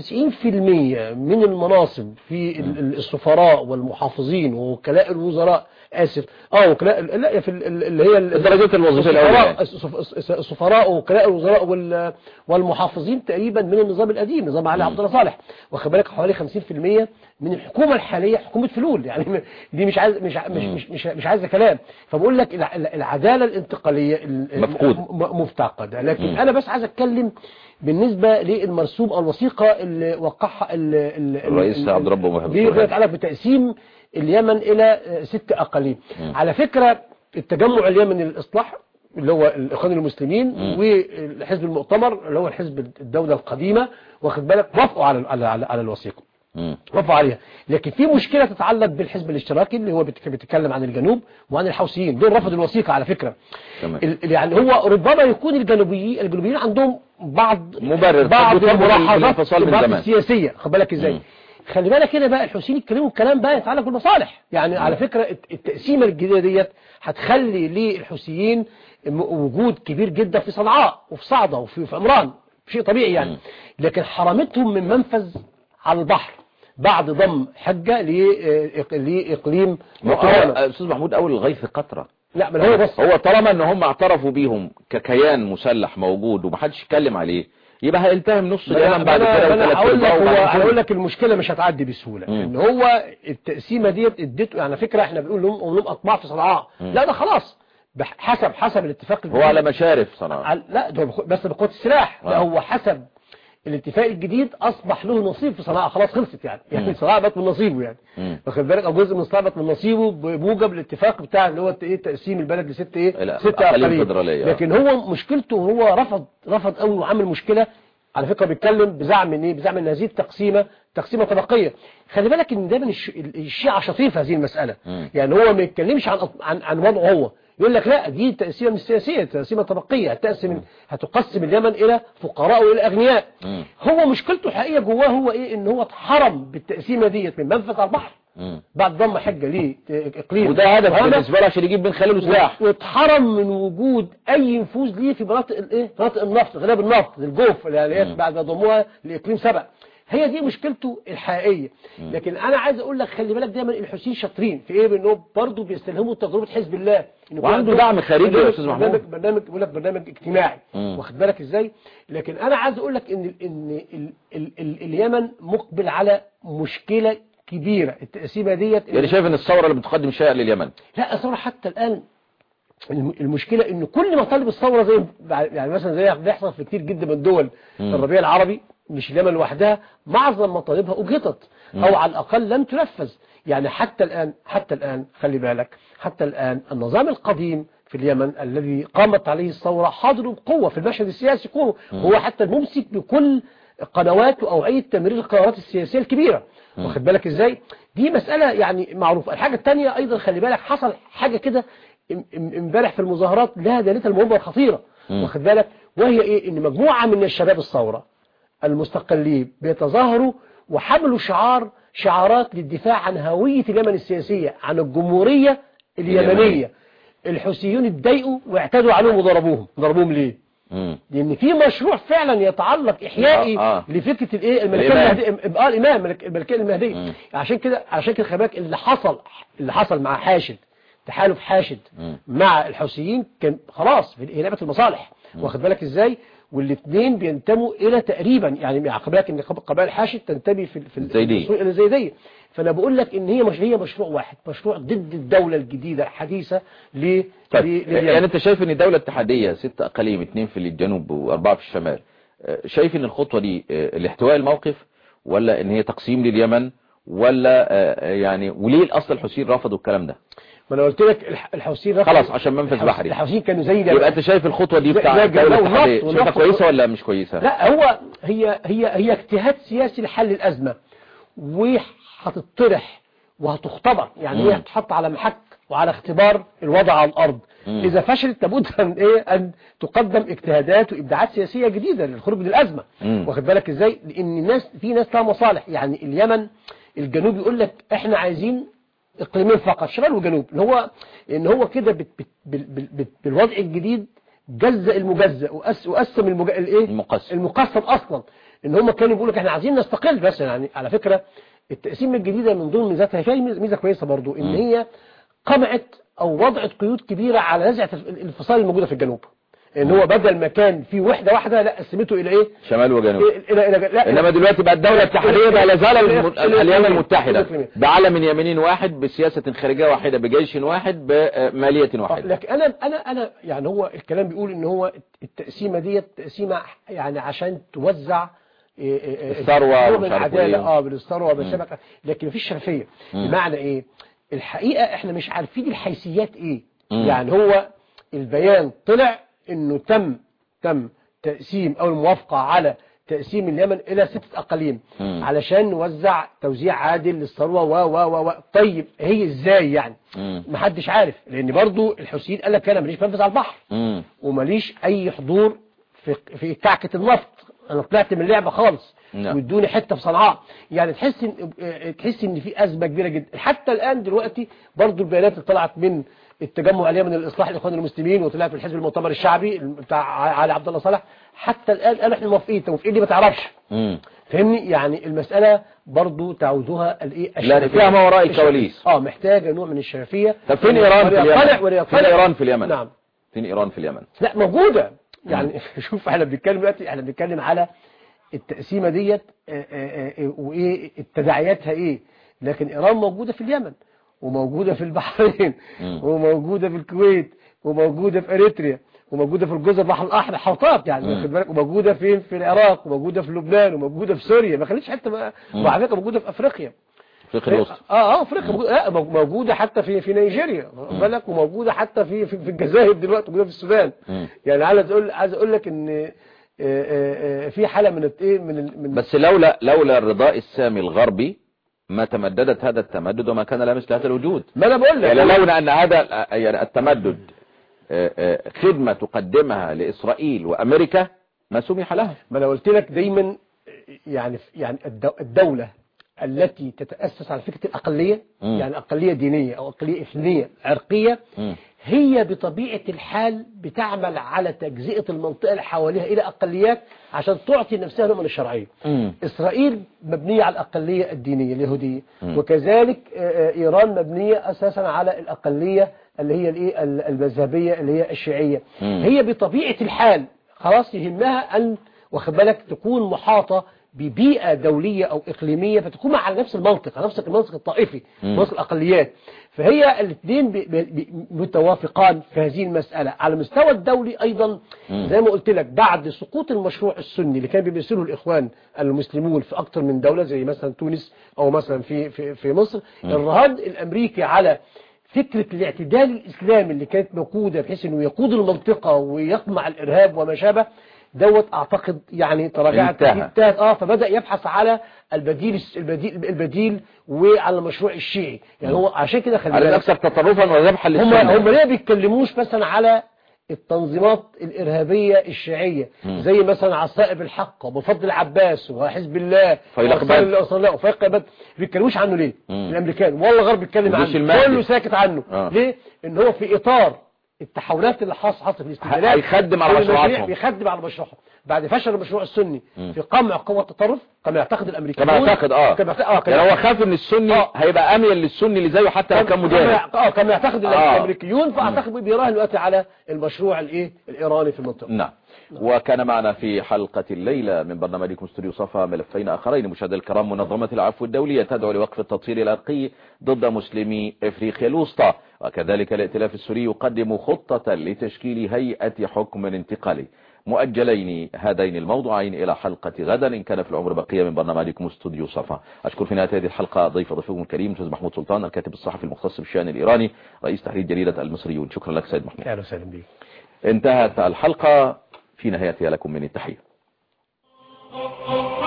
96% من المناصب في ال- ال- السفراء والمحافظين ووكلاء الوزراء اسف اه وكلاء لا في ال- ال- اللي هي ال- الدرجات الوظيفية الأولى السفراء يعني. السف- السفراء ووكلاء الوزراء وال- والمحافظين تقريبا من النظام القديم نظام علي عبد الله صالح واخد بالك حوالي 50% من الحكومه الحاليه حكومه فلول يعني م- دي مش عايز مش ع- مش مش مش, مش عايزه كلام فبقول لك الع- الع- العداله الانتقاليه ال- مفقود. م- مفتقده لكن مم. انا بس عايز اتكلم بالنسبه للمرسوم او الوثيقه اللي وقعها ال- ال- ال- الرئيس ال- عبد ربه محمد دي سليمان. يتعلق بتقسيم اليمن الى آه، ست اقاليم مم. على فكره التجمع اليمني للاصلاح اللي هو الاخوان المسلمين مم. والحزب المؤتمر اللي هو الحزب الدوله القديمه واخد بالك وافقوا على على على, على الوثيقه مم. وافقوا عليها لكن في مشكله تتعلق بالحزب الاشتراكي اللي هو بيتك- بيتكلم عن الجنوب وعن الحوثيين دول رفضوا الوثيقه على فكره تمام. ال- يعني هو ربما يكون الجنوبيين الجنوبيين عندهم بعض مبرر. بعض طب يطالبوا الملاحظات بالانفصال من بعض زمان. السياسيه خد بالك ازاي مم. خلي بالك هنا بقى الحوثيين يتكلموا الكلام بقى يتعلق بالمصالح يعني على فكره الت- التقسيمه الجديده ديت هتخلي للحوثيين م- وجود كبير جدا في صنعاء وفي صعده وفي في عمران شيء طبيعي يعني مم. لكن حرمتهم من منفذ على البحر بعد ضم حجه ل- لاقليم ما هو مقاومة. استاذ محمود اول الغيث قطره لا ما هو بس هو طالما ان هم اعترفوا بيهم ككيان مسلح موجود ومحدش يتكلم عليه يبقى هيلتهم نص ما انا اليمن بعد ما كده انا- ما انا وثلاث هقول لك ارباعه هو وبعد انا كده. اقول لك المشكله مش هتعدي بسهوله مم. ان هو التقسيمه ديت اديته يعني فكره احنا بنقول لهم لهم اطماع في صنعاء مم. لا ده خلاص بح- حسب حسب الاتفاق هو على مشارف صنعاء على- لا ده بخ- بس بقوه السلاح لا آه. هو حسب الاتفاق الجديد اصبح له نصيب في صنعاء خلاص خلصت يعني مم. يعني صنعاء بقت من نصيبه يعني مم. واخد بالك او جزء من صنعاء بقت من نصيبه بموجب الاتفاق بتاع اللي هو ايه تقسيم البلد لست ايه لا، ست أقاليم اقاليم فيدرالية. لكن هو مشكلته هو رفض رفض قوي وعمل مشكله على فكره بيتكلم بزعم ان ايه بزعم ان هذه التقسيمه تقسيمه طبقيه خلي بالك ان دايما الش- الشيعه شطير في هذه المساله مم. يعني هو ما يتكلمش عن عن عن وضعه هو يقول لك لا دي تقسيمه مش سياسيه تقسيمه طبقيه هتقسم هتقسم اليمن الى فقراء والى اغنياء مم. هو مشكلته حقيقيه جواه هو ايه ان هو اتحرم بالتقسيمه ديت من منفذ على البحر مم. بعد ضم حجه ليه اقليم وده هدف وهذا- بالنسبه له عشان يجيب من خلاله سلاح واتحرم من وجود اي نفوذ ليه في مناطق الايه مناطق النفط غلاء النفط الجوف اللي هي مم. بعد ما ضموها لاقليم سبع هي دي مشكلته الحقيقيه لكن انا عايز اقول لك خلي بالك دايما الحوثيين شاطرين في ايه بانهم برضه بيستلهموا تجربه حزب الله إن يكون وعنده عندهم دعم خارجي يا برنامج- أستاذ محمود. برنامج برنامج بيقول لك برنامج اجتماعي مم. واخد بالك ازاي لكن انا عايز اقول لك ان ان ال ال ال اليمن مقبل على مشكله كبيره التقسيمه ديت يعني شايف ان الثوره اللي بتقدم شيء لليمن لا الثورة حتى الآن الم- المشكلة ان كل مطالب الثورة زي يعني مثلا زي بيحصل في كتير جدا من الدول مم. الربيع العربي مش اليمن لوحدها معظم مطالبها اجهضت او على الاقل لم تنفذ يعني حتى الان حتى الان خلي بالك حتى الان النظام القديم في اليمن الذي قامت عليه الثورة حاضر بقوة في المشهد السياسي قوة هو حتى الممسك بكل قنوات وأوعية تمرير القرارات السياسية الكبيرة واخد بالك ازاي دي مسألة يعني معروفة الحاجة الثانية ايضا خلي بالك حصل حاجة كده ام- ام- امبارح في المظاهرات لها دلالتها المهمة الخطيرة مم. واخد بالك وهي ايه ان مجموعة من الشباب الثورة المستقلين بيتظاهروا وحملوا شعار شعارات للدفاع عن هوية اليمن السياسية عن الجمهورية اليمنية. اليمنية الحوثيون اتضايقوا واعتدوا عليهم وضربوهم ضربوهم ليه مم. لان في مشروع فعلا يتعلق احيائي آه، آه. لفكره الايه الملكيه الإمام. المهديه اه الامام الملك- الملكيه المهديه مم. عشان كده عشان كده خلي بالك اللي حصل اللي حصل مع حاشد تحالف حاشد مم. مع الحوثيين كان خلاص في هي لعبه المصالح واخد بالك ازاي والاثنين بينتموا الى تقريبا يعني خلي بالك ان قبائل حاشد تنتمي في في الزيدية. الى الزيديه فانا بقول لك ان هي مش هي مشروع واحد مشروع ضد الدوله الجديده الحديثه ل طيب ل- لليمن. يعني انت شايف ان الدولة اتحادية ست اقاليم اتنين في الجنوب واربعة في الشمال اه، شايف ان الخطوة دي اه، لاحتواء الموقف ولا ان هي تقسيم لليمن ولا اه، يعني وليه الاصل الحسين رفضوا الكلام ده ما انا قلت لك الح- الحوثيين رفضوا- خلاص عشان منفذ الحوث- بحري. الحوثيين كانوا زي ده يبقى انت شايف الخطوة دي زي- بتاع زي الدولة الجنوب والنفط الاتحادية شايفها والنفط. كويسة ولا مش كويسة لا هو هي هي هي اجتهاد سياسي لحل الازمه وهتطرح وهتختبر يعني مم. هي هتتحط على محك وعلى اختبار الوضع على الارض مم. اذا فشلت لابد ان ايه ان تقدم اجتهادات وابداعات سياسيه جديده للخروج من الازمه مم. واخد بالك ازاي لان الناس في ناس لها مصالح يعني اليمن الجنوب يقول لك احنا عايزين اقليمين فقط شمال وجنوب اللي هو ان هو كده بت بت بال- بال- بال- بالوضع الجديد جزء المجزأ وقس- وقسم المج... الايه المقسم. المقسم اصلا ان هم كانوا بيقولوا لك احنا عايزين نستقل بس يعني على فكرة التقسيم الجديدة من ضمن ميزاتها فيها ميزة كويسة برضو ان مم. هي قمعت او وضعت قيود كبيرة على نزعة الانفصال الموجودة في الجنوب ان هو بدل ما كان في وحدة واحدة لا قسمته الى ايه شمال وجنوب الى الى لا انما دلوقتي بقى الدولة الاتحادية بقى لا زال الم- الإقليمية. اليمن المتحدة الإقليمية. بعلم يمني واحد بسياسة خارجية واحدة بجيش واحد بمالية آه، واحدة لكن انا انا انا يعني هو الكلام بيقول ان هو التقسيمه ديت تقسيمه يعني عشان توزع إيه إيه إيه الثروة نوع ومش من عارف العداله إيه. اه بالثروه بالشبكه لكن مفيش شفافيه مم. بمعنى ايه الحقيقه احنا مش عارفين الحيثيات ايه مم. يعني هو البيان طلع انه تم تم تقسيم او الموافقه على تقسيم اليمن الى ستة اقاليم مم. علشان نوزع توزيع عادل للثروه و و و و طيب هي ازاي يعني مم. محدش عارف لان برضو الحوثيين قال لك انا ماليش منفذ على البحر مم. وماليش اي حضور في في كعكه النفط انا طلعت من اللعبه خالص نعم. وادوني حته في صنعاء يعني تحس ان اه، تحس ان في ازمه كبيره جدا حتى الان دلوقتي برضو البيانات اللي طلعت من التجمع اليمني للاصلاح الاخوان المسلمين وطلعت من الحزب المؤتمر الشعبي بتاع علي عبد الله صالح حتى الان قالوا احنا موافقين انت موافقين ليه ما تعرفش مم. فاهمني يعني المسألة برضو تعودها الايه لا، الشفافية. فيها ما وراء الشفافية. الكواليس. اه محتاجة نوع من الشفافية طب فين ايران في وليطلع- اليمن وليطلع- فين ايران في اليمن نعم فين ايران في اليمن لا موجودة يعني شوف احنا بنتكلم دلوقتي احنا بنتكلم على التقسيمة ديت آه، آه، آه، وايه تداعياتها ايه لكن ايران موجودة في اليمن وموجودة في البحرين مم. وموجودة في الكويت وموجودة في اريتريا وموجودة في الجزر البحر الاحمر حوطات يعني مم. واخد بالك وموجودة فين في العراق وموجودة في لبنان وموجودة في سوريا ما خليتش حتى ما مم. وعلى فكرة موجودة في افريقيا افريقيا الوسطى اه اه افريقيا موجودة لا مو- موجودة حتى في في نيجيريا واخد بالك وموجودة حتى في في, في الجزائر دلوقتي موجودة في السودان مم. يعني عايز اقول عايز اقول لك ان آه، آه، آه، في حالة من الت- ايه من ال- من بس لولا لولا الرضاء السامي الغربي ما تمددت هذا التمدد وما كان لا مثل هذا الوجود ما انا بقول لك يعني لولا ان هذا يعني التمدد آه، آه، خدمة تقدمها لإسرائيل وأمريكا ما سمح لها ما انا قلت لك دايما يعني يعني الدو- الدولة التي تتأسس على فكرة الأقلية مم. يعني أقلية دينية أو أقلية إثنية عرقية مم. هي بطبيعة الحال بتعمل على تجزئة المنطقة اللي حواليها إلى أقليات عشان تعطي نفسها نوع من الشرعية مم. إسرائيل مبنية على الأقلية الدينية اليهودية مم. وكذلك آه، آه، إيران مبنية أساسا على الأقلية اللي هي الإيه ال- المذهبية اللي هي الشيعية مم. هي بطبيعة الحال خلاص يهمها أن واخد بالك تكون محاطة ببيئة دولية أو إقليمية فتكون على نفس المنطق على نفس المنطق الطائفي مم. منطق الأقليات فهي الاثنين ب- ب- ب- متوافقان في هذه المسألة على المستوى الدولي أيضا مم. زي ما قلت لك بعد سقوط المشروع السني اللي كان بيمثله الإخوان المسلمون في أكثر من دولة زي مثلا تونس أو مثلا في في في مصر الرهان الأمريكي على فكرة الاعتدال الإسلامي اللي كانت موجودة بحيث أنه يقود المنطقة ويقمع الإرهاب وما شابه دوت أعتقد يعني تراجعت انتهى. انتهت اه فبدأ يبحث على البديل البديل البديل وعلى المشروع الشيعي يعني هو عشان كده خلي على بالك الأكثر تطرفا وذبحا هم للسنة هم ليه بيتكلموش مثلا على التنظيمات الإرهابية الشيعية مم. زي مثلا عصائب الحق وبفضل العباس وحزب الله فيلق وأنصار بدر. الله- أنصار الله وفيلق بدر ما بيتكلموش عنه ليه مم. الأمريكان والله الغرب بيتكلم الجيش عنه المهدي. كله ساكت عنه آه. ليه ان هو في إطار التحولات اللي حص- حصلت في الاستبدالات هيخدم على كل مشاريع مشروعاتهم. بيخدم على مشروعهم بعد فشل المشروع السني مم. في قمع قوة التطرف كما يعتقد الأمريكان كما يعتقد اه كما يعتقد اه كما يعني هو خاف ان السني آه. هيبقى اميل للسني اللي زيه حتى لو كان كما- مجاهد اه كما يعتقد آه. الامريكيون فاعتقد بيراهن دلوقتي على المشروع الايه الايراني في المنطقه نعم وكان معنا في حلقة الليلة من برنامجكم استوديو صفا ملفين آخرين مشاهدي الكرام منظمة العفو الدولية تدعو لوقف التطهير العرقي ضد مسلمي إفريقيا الوسطى وكذلك الائتلاف السوري يقدم خطة لتشكيل هيئة حكم انتقالي مؤجلين هذين الموضوعين إلى حلقة غدا إن كان في العمر بقية من برنامجكم استوديو صفا أشكر في نهاية هذه الحلقة ضيف ضيفكم الكريم أستاذ محمود سلطان الكاتب الصحفي المختص بالشأن الإيراني رئيس تحرير جريدة المصريون شكرا لك سيد محمود اهلا وسهلا بك انتهت الحلقة في نهايتها لكم من التحية